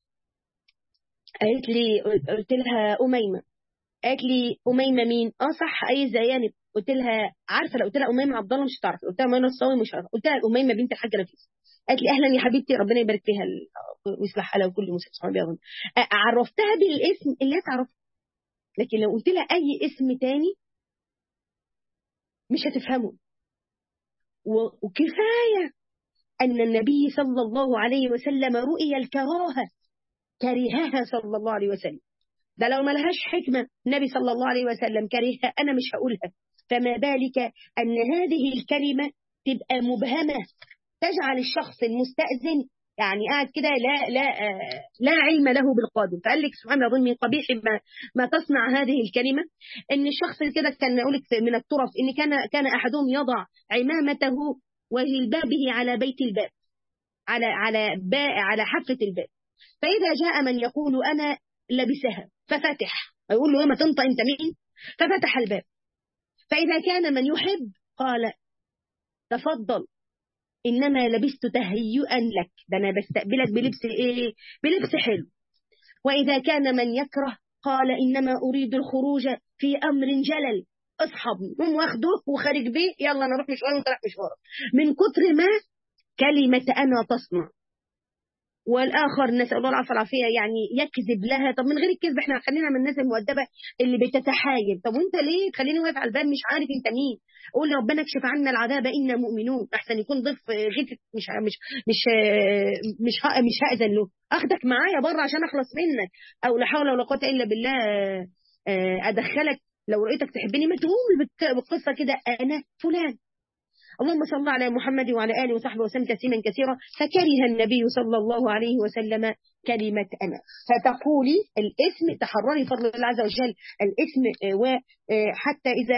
[SPEAKER 1] قالت لي قلت لها أميمة قالت لي أميمة مين؟ اه صح أي زيانب قلت لها عارفه لو قلت لها اميمه عبد الله مش هتعرف قلت لها اميمه الصاوي مش عارفه قلت لها اميمه بنت الحاج نفيس قالت لي اهلا يا حبيبتي ربنا يبارك فيها ويصلح حالها وكل مسلم صحابي اظن عرفتها بالاسم اللي هي تعرفه لكن لو قلت لها اي اسم تاني مش هتفهمه وكفايه ان النبي صلى الله عليه وسلم رؤي الكراهه كرهها صلى الله عليه وسلم ده لو ملهاش حكمه النبي صلى الله عليه وسلم كرهها انا مش هقولها فما بالك أن هذه الكلمة تبقى مبهمة تجعل الشخص المستأذن يعني قاعد كده لا لا لا علم له بالقادم فقال لك سبحان الله من قبيح ما ما تصنع هذه الكلمه ان الشخص كده كان اقول لك من الطرف ان كان كان احدهم يضع عمامته وجلبابه على بيت الباب على على باء على حافه الباب فاذا جاء من يقول انا لبسها ففتح يقول له ما تنطق انت مين ففتح الباب فإذا كان من يحب قال تفضل إنما لبست تهيئا لك ده أنا بستقبلك بلبس إيه بلبس حلو وإذا كان من يكره قال إنما أريد الخروج في أمر جلل اصحبني هم واخدوك وخارج بيه يلا نروح مشوار وانت رايح مشوار من كتر ما كلمة أنا تصنع والاخر نسال الله العافيه والعافيه يعني يكذب لها طب من غير الكذب احنا خلينا من الناس المؤدبه اللي بتتحايل طب وانت ليه تخليني واقف على الباب مش عارف انت مين قول ربنا اكشف عنا العذاب انا مؤمنون احسن يكون ضيف غير مش مش مش مش مش هاذن له اخدك معايا بره عشان اخلص منك او لا حول ولا قوه الا بالله ادخلك لو رأيتك تحبني ما تقول بالقصه كده انا فلان اللهم صل على محمد وعلى آله وصحبه وسلم تسليما كثيرا فكره النبي صلى الله عليه وسلم كلمة أنا فتقولي الاسم تحرري فضل الله عز وجل الاسم وحتى إذا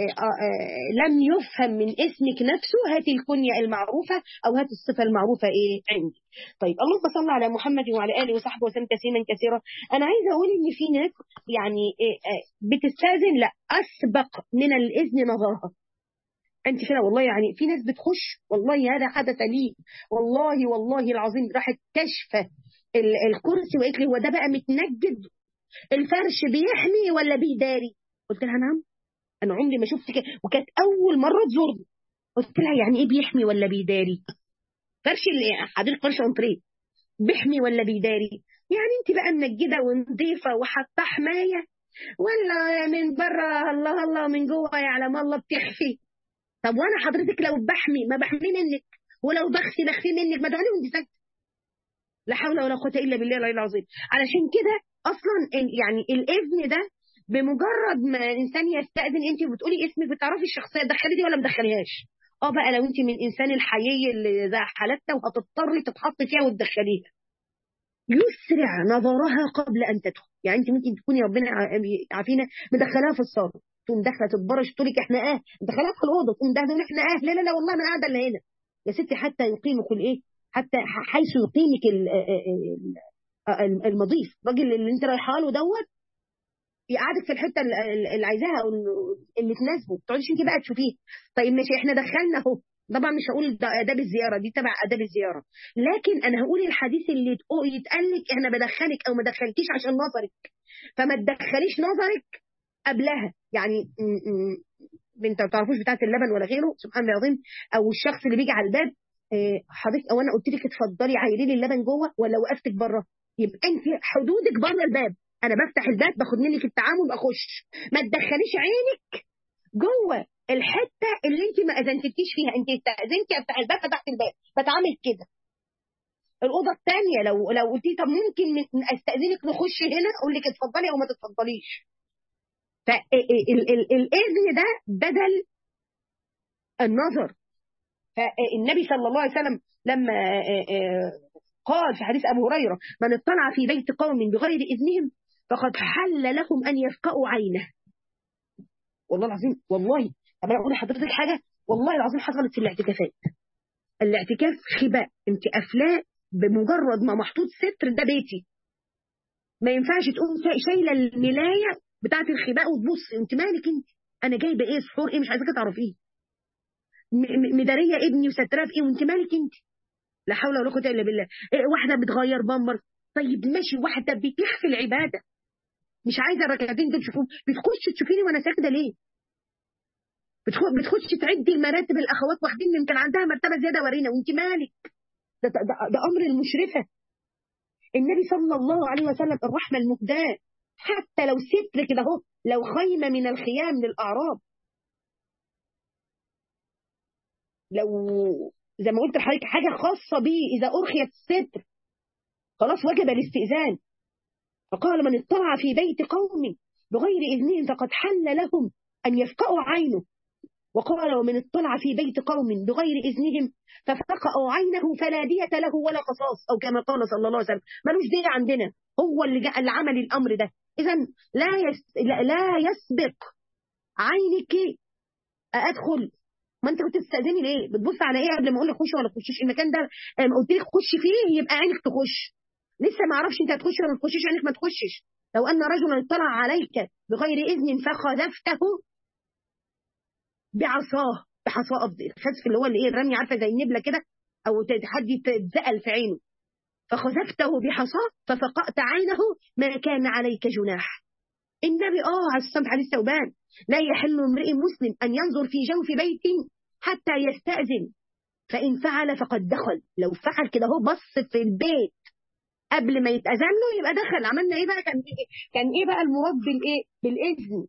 [SPEAKER 1] لم يفهم من اسمك نفسه هات الكنية المعروفة أو هات الصفة المعروفة إيه عندي طيب اللهم صل على محمد وعلى آله وصحبه وسلم تسليما كثيرا أنا عايزة أقول إن في ناس يعني بتستاذن لا أسبق من الإذن نظرها انت كده والله يعني في ناس بتخش والله هذا حدث لي والله والله العظيم راحت كشفه الكرسي وقالت لي هو ده بقى متنجد الفرش بيحمي ولا بيداري قلت لها نعم انا عمري ما شفت كده وكانت اول مره تزورني قلت لها يعني ايه بيحمي ولا بيداري فرش اللي حضرتك فرش انتريه بيحمي ولا بيداري يعني انت بقى منجده ونظيفه وحاطه حمايه ولا من بره الله الله من جوه يعلم الله بتخفي طب وانا حضرتك لو بحمي ما بحمي منك ولو بخفي بخفي منك ما تقولي وانت ساكته لا حول ولا قوه الا بالله العلي العظيم علشان كده اصلا يعني الاذن ده بمجرد ما الانسان يستاذن انت بتقولي اسمك بتعرفي الشخصيه دخلي دي ولا ما دخليهاش اه بقى لو انت من الانسان الحيي اللي زي حالتنا وهتضطري تتحطي فيها وتدخليها يسرع نظرها قبل ان تدخل يعني انت ممكن تكوني ربنا عافينا مدخلاها في الصاله تقوم داخله تتبرش تقول لك احنا اه مدخلاها في الاوضه تقوم داخله احنا اه لا لا لا والله انا قاعده اللي هنا يا ستي حتى يقيمك الايه حتى حيث يقيمك المضيف الراجل اللي انت رايحه له دوت يقعدك في الحته اللي عايزاها او اللي تناسبه ما تقعديش انت بقى تشوفيه طيب ماشي احنا دخلنا اهو طبعا مش هقول اداب الزياره دي تبع اداب الزياره لكن انا هقول الحديث اللي يتقال لك احنا بدخلك او ما دخلكيش عشان نظرك فما تدخليش نظرك قبلها يعني انت ما تعرفوش بتاعه اللبن ولا غيره سبحان الله العظيم او الشخص اللي بيجي على الباب حضرتك او انا قلت لك اتفضلي عايري لي اللبن جوه ولا وقفتك بره يبقى انت حدودك بره الباب انا بفتح الباب باخد منك التعامل بخش ما تدخليش عينك جوه الحته اللي انت ما اذنتكيش فيها انت استاذنتي افتح الباب فتحت الباب بتعامل كده الاوضه الثانيه لو لو قلتي طب ممكن استاذنك نخش هنا اقول لك اتفضلي او ما تتفضليش فالاذن ده بدل النظر فالنبي صلى الله عليه وسلم لما قال في حديث ابو هريره من اطلع في بيت قوم بغير اذنهم فقد حل لهم ان يفقأوا عينه والله العظيم والله طب انا اقول لحضرتك حاجه والله العظيم حصلت في الاعتكافات الاعتكاف خباء انت قافلاه بمجرد ما محطوط ستر ده بيتي ما ينفعش تقوم شايله الملايه بتاعه الخباء وتبص انت مالك انت انا جايبه ايه سحور ايه مش عايزاكي تعرفيه مداريه ابني وستراه في ايه وانت مالك انت لا حول ولا قوه الا بالله إيه واحده بتغير بامبر طيب ماشي واحده بتخفي العباده مش عايزه الركعتين دول تشوفهم بتخش تشوفيني وانا ساجده ليه بتخش تعدي المراتب الاخوات واخدين يمكن عندها مرتبه زياده ورينا وانت مالك ده, ده, ده, ده امر المشرفه النبي صلى الله عليه وسلم الرحمه المهداه حتى لو ستر كده اهو لو خيمه من الخيام للاعراب لو زي ما قلت لحضرتك حاجه خاصه بيه اذا ارخيت الستر خلاص وجب الاستئذان فقال من اطلع في بيت قوم بغير اذنهم فقد حل لهم ان يفقأوا عينه وقال ومن اطلع في بيت قوم بغير إذنهم ففقأوا عينه فلا دية له ولا قصاص أو كما قال صلى الله عليه وسلم ملوش دية عندنا هو اللي جعل عمل الأمر ده إذا لا يس... لا يسبق عينك أدخل ما أنت كنت تستأذني ليه؟ بتبص على إيه قبل ما أقول لك خش ولا تخشيش المكان ده ما قلت لك خش فيه يبقى عينك تخش لسه ما اعرفش انت هتخش ولا ما تخشش عينك ما تخشش لو ان رجلا اطلع عليك بغير اذن فخذفته بعصاه بحصاه الخسف اللي هو اللي ايه الرمي عارفه زي النبله كده او حد يتزقل في عينه فخذفته بحصاه ففقأت عينه ما كان عليك جناح النبي اه على الصمت حديث ثوبان لا يحل امرئ مسلم ان ينظر في جوف بيت حتى يستأذن فإن فعل فقد دخل لو فعل كده هو بص في البيت قبل ما يتأذن له يبقى دخل عملنا ايه بقى كان ايه كان ايه بقى المراد بالايه بالاذن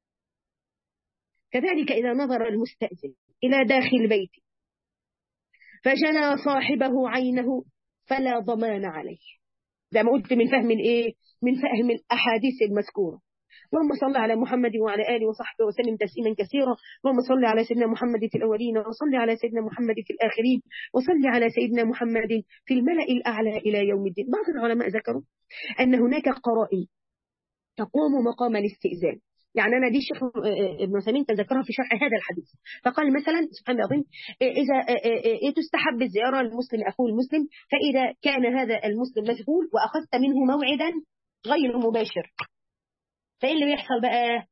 [SPEAKER 1] كذلك إذا نظر المستأذن إلى داخل بيته فجنى صاحبه عينه فلا ضمان عليه زي ما قلت من فهم الايه من فهم الاحاديث المذكوره اللهم صل على محمد وعلى اله وصحبه وسلم تسليما كثيرا اللهم صل على سيدنا محمد في الاولين وصل على سيدنا محمد في الاخرين وصل على سيدنا محمد في الملأ الاعلى الى يوم الدين بعض العلماء ذكروا ان هناك قرائن تقوم مقام الاستئذان يعني انا دي الشيخ ابن عثيمين تذكرها في شرح هذا الحديث فقال مثلا سبحان الله اذا تستحب الزياره للمسلم اخوه المسلم فاذا كان هذا المسلم مشغول واخذت منه موعدا غير مباشر فايه اللي بيحصل بقى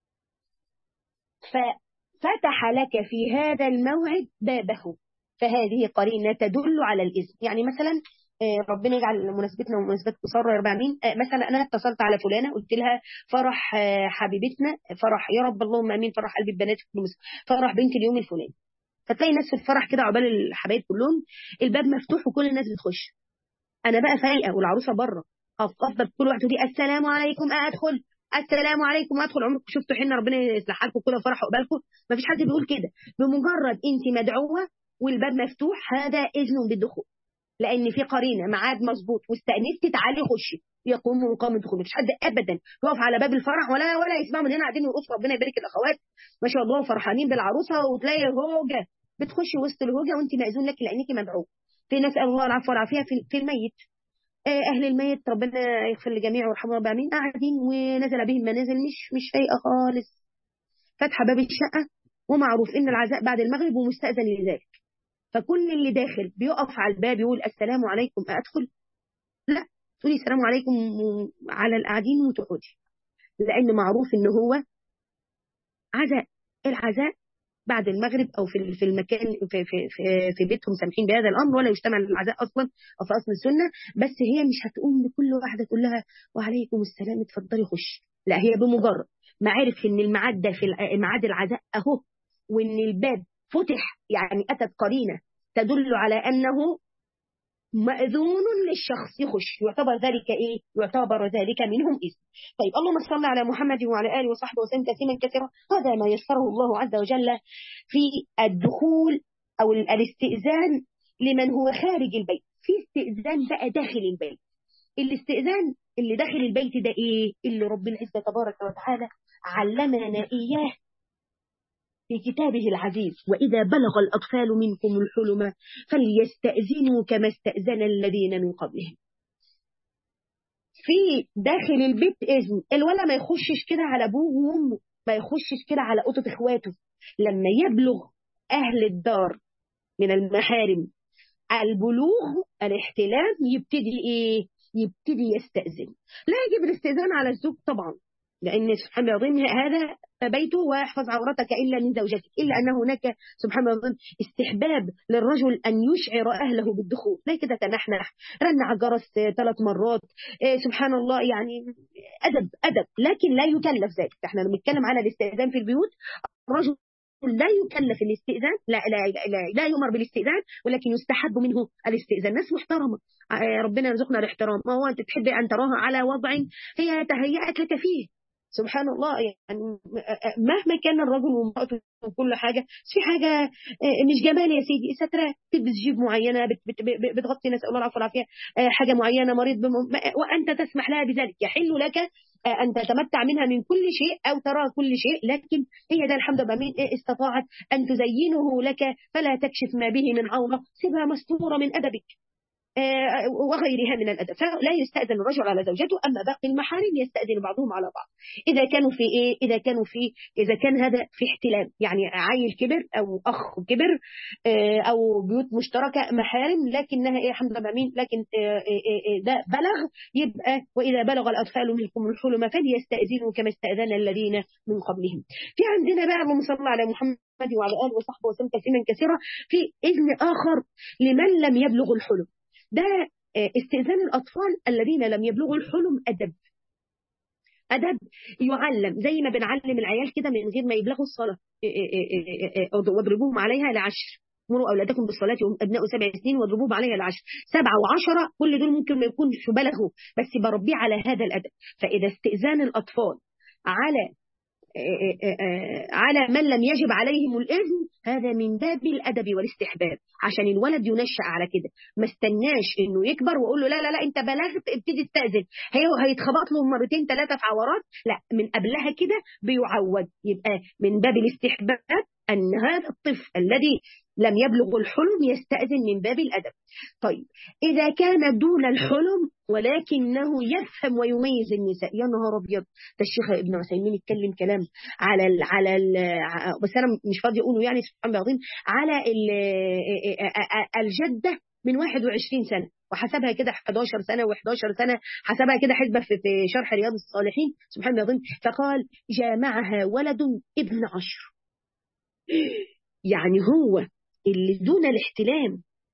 [SPEAKER 1] ففتح لك في هذا الموعد بابه فهذه قرينه تدل على الاذن يعني مثلا آه، ربنا يجعل مناسبتنا ومناسبتكم ساره يا رب العالمين آه، مثلا انا اتصلت على فلانه قلت لها فرح آه، حبيبتنا فرح يا رب اللهم امين فرح قلب البنات كل مسلم فرح بنت اليوم الفلاني فتلاقي ناس في الفرح كده عقبال الحبايب كلهم الباب مفتوح وكل الناس بتخش انا بقى فايقه والعروسه بره افضل كل واحد يقول لي السلام عليكم ادخل السلام عليكم ادخل عمركم شفتوا حين ربنا يصلح لكم كده فرح عقبالكم مفيش حد بيقول كده بمجرد انت مدعوه والباب مفتوح هذا اذن بالدخول لان في قرينه ميعاد مظبوط واستأنست تعالي خشي يقوم مقام الدخول مفيش حد ابدا يقف على باب الفرح ولا ولا يسمعوا من هنا قاعدين يرقصوا ربنا يبارك الاخوات ما شاء الله فرحانين بالعروسه وتلاقي هوجه بتخشي وسط الهوجه وانت مأذون لك لانك مدعوه في ناس الله العفو والعافيه في, في الميت آه، اهل الميت ربنا يغفر للجميع ويرحمه رب العالمين قاعدين ونزل بهم منازل مش مش فايقه خالص فاتحه باب الشقه ومعروف ان العزاء بعد المغرب ومستأذن لذلك فكل اللي داخل بيقف على الباب يقول السلام عليكم أدخل لا تقولي السلام عليكم على القاعدين وتقعدي لأن معروف إن هو عزاء العزاء بعد المغرب او في في المكان في في في, في بيتهم سامحين بهذا الامر ولا يجتمع العزاء اصلا او في اصل السنه بس هي مش هتقوم لكل واحده تقول لها وعليكم السلام اتفضلي خشي لا هي بمجرد ما عرف ان الميعاد ده في ميعاد العزاء اهو وان الباب فتح يعني أتت قرينة تدل على أنه مأذون للشخص يخش يعتبر ذلك إيه؟ يعتبر ذلك منهم اسم طيب اللهم صل على محمد وعلى آله وصحبه وسلم تسليما كثيرا هذا ما يسره الله عز وجل في الدخول أو الاستئذان لمن هو خارج البيت في استئذان بقى داخل البيت الاستئذان اللي داخل البيت ده ايه اللي رب العزة تبارك وتعالى علمنا إياه في كتابه العزيز وإذا بلغ الأطفال منكم الحلم فليستأذنوا كما استأذن الذين من قبلهم في داخل البيت إذن الولد ما يخشش كده على أبوه وأمه ما يخشش كده على قطة إخواته لما يبلغ أهل الدار من المحارم البلوغ الاحتلام يبتدي إيه يبتدي يستأذن لا يجب الاستئذان على الزوج طبعا لأن سبحان الله هذا بيته واحفظ عورتك إلا من زوجتك إلا أن هناك سبحان الله استحباب للرجل أن يشعر أهله بالدخول لا كده تنحنح رن على الجرس ثلاث مرات إيه سبحان الله يعني أدب أدب لكن لا يكلف ذلك احنا بنتكلم على الاستئذان في البيوت الرجل لا يكلف الاستئذان لا لا لا, لا يؤمر بالاستئذان ولكن يستحب منه الاستئذان ناس محترمه ربنا يرزقنا الاحترام ما هو انت تحب ان تراها على وضع هي تهيأت لك فيه سبحان الله يعني مهما كان الرجل ومراته وكل حاجة في حاجة مش جمال يا سيدي سترة تلبس جيب معينة بتغطي نسأل الله العفو والعافية حاجة معينة مريض وأنت تسمح لها بذلك يحل لك أن تتمتع منها من كل شيء أو ترى كل شيء لكن هي ده الحمد لله من استطاعت أن تزينه لك فلا تكشف ما به من عورة سيبها مستورة من أدبك وغيرها من الأدب فلا يستأذن الرجل على زوجته أما باقي المحارم يستأذن بعضهم على بعض إذا كانوا في إيه إذا كانوا في إذا كان هذا في احتلام يعني عيل كبر أو أخ كبر أو بيوت مشتركة محارم لكنها إيه الحمد لله مين لكن ده بلغ يبقى وإذا بلغ الأطفال منكم الحلم فليستأذنوا كما استأذن الذين من قبلهم في عندنا بقى اللهم صل على محمد وعلى آله وصحبه وسلم تسليما كثيرا في إذن آخر لمن لم يبلغ الحلم ده استئذان الأطفال الذين لم يبلغوا الحلم أدب أدب يعلم زي ما بنعلم العيال كده من غير ما يبلغوا الصلاة واضربوهم عليها لعشر مروا أولادكم بالصلاة وهم أبناء سبع سنين واضربوهم عليها لعشر سبعة وعشرة كل دول ممكن ما يكونش بلغوا بس بربيه على هذا الأدب فإذا استئذان الأطفال على على من لم يجب عليهم الإذن هذا من باب الأدب والاستحباب عشان الولد ينشأ على كده ما استناش إنه يكبر وأقول له لا لا لا أنت بلغت ابتدي استأذن هي هيتخبط له مرتين ثلاثة في عورات لا من قبلها كده بيعود يبقى من باب الاستحباب أن هذا الطفل الذي لم يبلغ الحلم يستأذن من باب الأدب طيب إذا كان دون الحلم ولكنه يفهم ويميز النساء يا نهار أبيض ده الشيخ ابن عثيمين يتكلم كلام على ال على ال بس أنا مش فاضي أقوله يعني سبحان الله على الجدة من 21 سنة وحسبها كده 11 سنة و11 سنة حسبها كده حسبة في شرح رياض الصالحين سبحان الله فقال جامعها ولد ابن عشر يعني هو اللي دون الاحتلام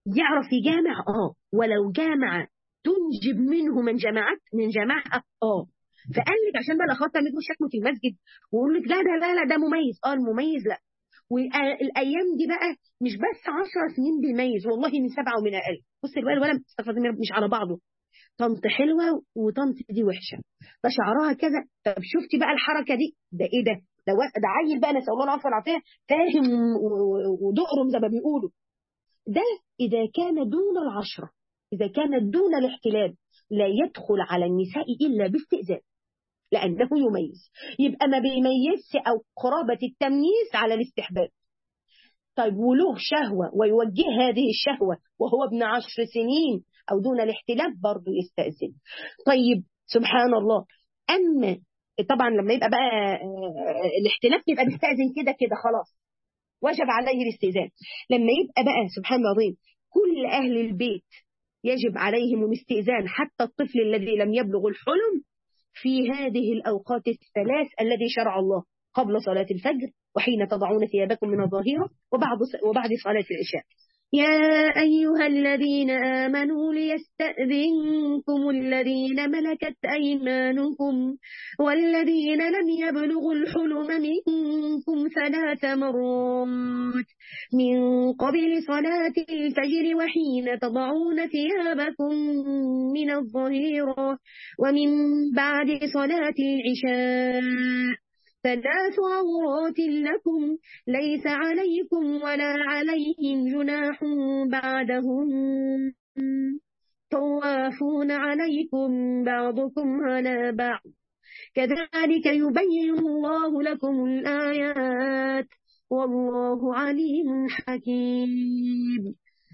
[SPEAKER 1] يعرف يجامع اه ولو جامع تنجب منه من جماعات من جماعه اه فقال لك عشان بقى الاخوات ما يجوش يحكموا في المسجد ويقول لك لا ده لا لا ده مميز اه المميز لا والايام دي بقى مش بس 10 سنين بيميز والله من سبعه ومن اقل بص الولد ولا مش على بعضه طنط حلوه وطنط دي وحشه ده شعرها كذا طب شفتي بقى الحركه دي ده ايه ده ده ده عيل بقى نسال الله العافيه والعافيه فاهم ودقرم زي ما بيقولوا ده اذا كان دون العشره اذا كان دون الاحتلال لا يدخل على النساء الا باستئذان لأنه يميز يبقى ما بيميزش أو قرابة التمييز على الاستحباب طيب وله شهوة ويوجه هذه الشهوة وهو ابن عشر سنين أو دون الاحتلال برضه يستأذن طيب سبحان الله أما طبعا لما يبقى بقى الاحتلاف يبقى بيستأذن كده كده خلاص وجب عليه الاستئذان لما يبقى بقى سبحان الله العظيم كل أهل البيت يجب عليهم الاستئذان حتى الطفل الذي لم يبلغ الحلم في هذه الأوقات الثلاث الذي شرع الله قبل صلاة الفجر وحين تضعون ثيابكم من الظهيرة وبعد وبعد صلاة العشاء يا أيها الذين آمنوا ليستأذنكم الذين ملكت أيمانكم والذين لم يبلغوا الحلم منكم ثلاث مرات من قبل صلاة الفجر وحين تضعون ثيابكم من الظهيرة ومن بعد صلاة العشاء ثلاث عورات لكم ليس عليكم ولا عليهم جناح بعدهم طوافون عليكم بعضكم على بعض كذلك يبين الله لكم الآيات والله عليم حكيم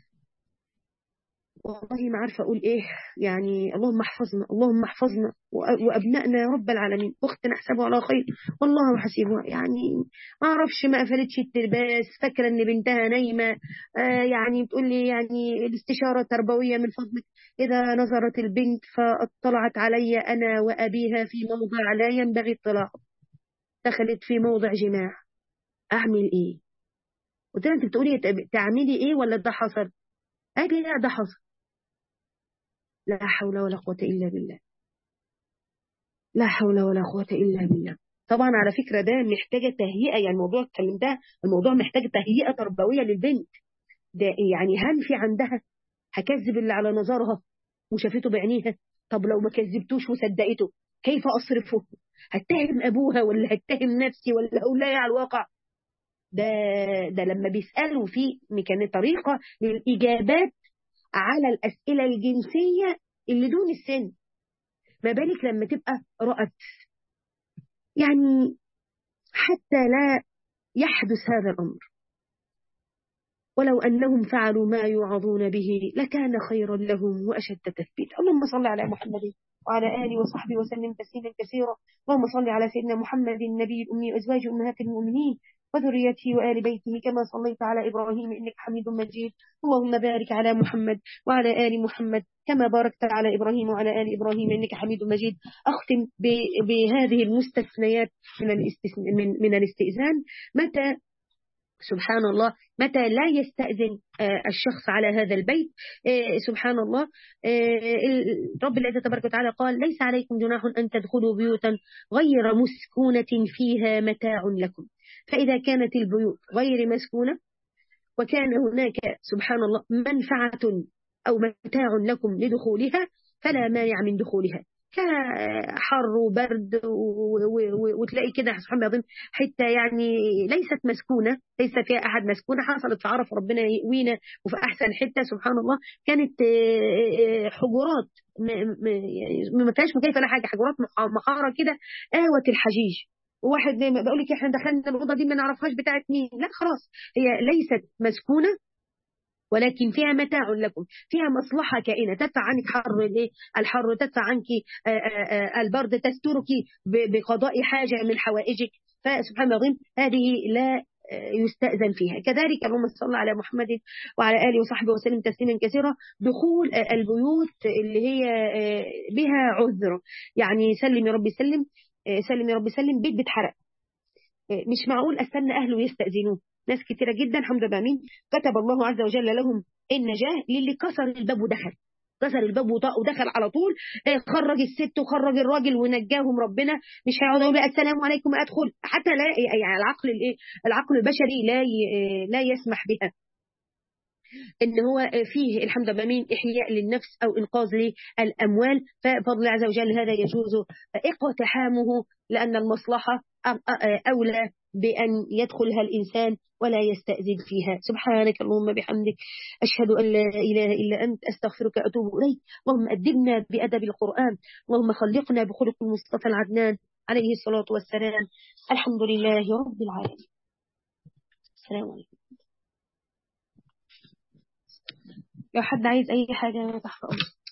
[SPEAKER 1] والله ما عارفه اقول ايه يعني اللهم احفظنا اللهم احفظنا وابنائنا يا رب العالمين اختنا احسبها على خير والله حسيبها يعني ما اعرفش ما قفلتش الترباس فاكره ان بنتها نايمه آه يعني بتقول لي يعني الاستشاره التربويه من فضلك اذا نظرت البنت فاطلعت علي انا وابيها في موضع لا ينبغي اطلاعه دخلت في موضع جماع اعمل ايه قلت لها انت بتقولي تعملي ايه ولا ده حصل قالت لي لا ده حصل لا حول ولا قوة إلا بالله لا حول ولا قوة إلا بالله طبعا على فكرة ده محتاجة تهيئة يعني الموضوع اتكلم ده الموضوع محتاج تهيئة تربوية للبنت ده يعني هنفي عندها هكذب اللي على نظرها وشافته بعينيها طب لو ما كذبتوش وصدقته كيف أصرفه هتهم أبوها ولا هتهم نفسي ولا أقول لا على الواقع ده ده لما بيسألوا في كان طريقة للإجابات على الأسئلة الجنسية اللي دون السن ما بالك لما تبقى رأت يعني حتى لا يحدث هذا الأمر ولو أنهم فعلوا ما يوعظون به لكان خيرا لهم وأشد تثبيتا اللهم صل على محمد وعلى آله وصحبه وسلم تسليما كثيرا اللهم صل على سيدنا محمد النبي الأمي وأزواج أمهات المؤمنين وذريته وآل بيته كما صليت على إبراهيم إنك حميد مجيد اللهم بارك على محمد وعلى آل محمد كما باركت على إبراهيم وعلى آل إبراهيم إنك حميد مجيد أختم بهذه المستثنيات من, من, من الاستئذان متى سبحان الله متى لا يستأذن الشخص على هذا البيت سبحان الله رب العزة تبارك وتعالى قال ليس عليكم جناح أن تدخلوا بيوتا غير مسكونة فيها متاع لكم فإذا كانت البيوت غير مسكونة وكان هناك سبحان الله منفعة أو متاع لكم لدخولها فلا مانع من دخولها كحر وبرد وتلاقي كده سبحان الله حتة يعني ليست مسكونة ليس فيها أحد مسكونة حصلت في عرف ربنا يقوينا وفي أحسن حتة سبحان الله كانت حجرات ما فيهاش مكيفة ولا حاجة حجرات محارة كده قهوة الحجيج واحد بقول لك احنا دخلنا الاوضه دي ما نعرفهاش بتاعت مين لا خلاص هي ليست مسكونه ولكن فيها متاع لكم فيها مصلحة كائنة تدفع عنك حر الايه الحر تدفع عنك البرد تسترك بقضاء حاجة من حوائجك فسبحان الله هذه لا يستأذن فيها كذلك اللهم صل على محمد وعلى آله وصحبه وسلم تسليما كثيرا دخول البيوت اللي هي بها عذر يعني سلم يا رب سلم سلم يا رب سلم بيت بيتحرق مش معقول استنى اهله يستأذنوه ناس كتيرة جدا الحمد لله مين كتب الله عز وجل لهم النجاة للي كسر الباب ودخل كسر الباب ودخل على طول خرج الست وخرج الراجل ونجاهم ربنا مش هيقعد يقول السلام عليكم ادخل حتى لا يعني العقل الايه العقل البشري لا لا يسمح بها ان هو فيه الحمد لله مين احياء للنفس او انقاذ للاموال ففضل عز وجل هذا يجوز اقتحامه لان المصلحه اولى بأن يدخلها الإنسان ولا يستأذن فيها سبحانك اللهم بحمدك أشهد أن لا إله إلا أنت أستغفرك أتوب إليك اللهم أدبنا بأدب القرآن اللهم خلقنا بخلق المصطفى العدنان عليه الصلاة والسلام الحمد لله رب العالمين السلام عليكم لو حد عايز أي حاجة تحت أمر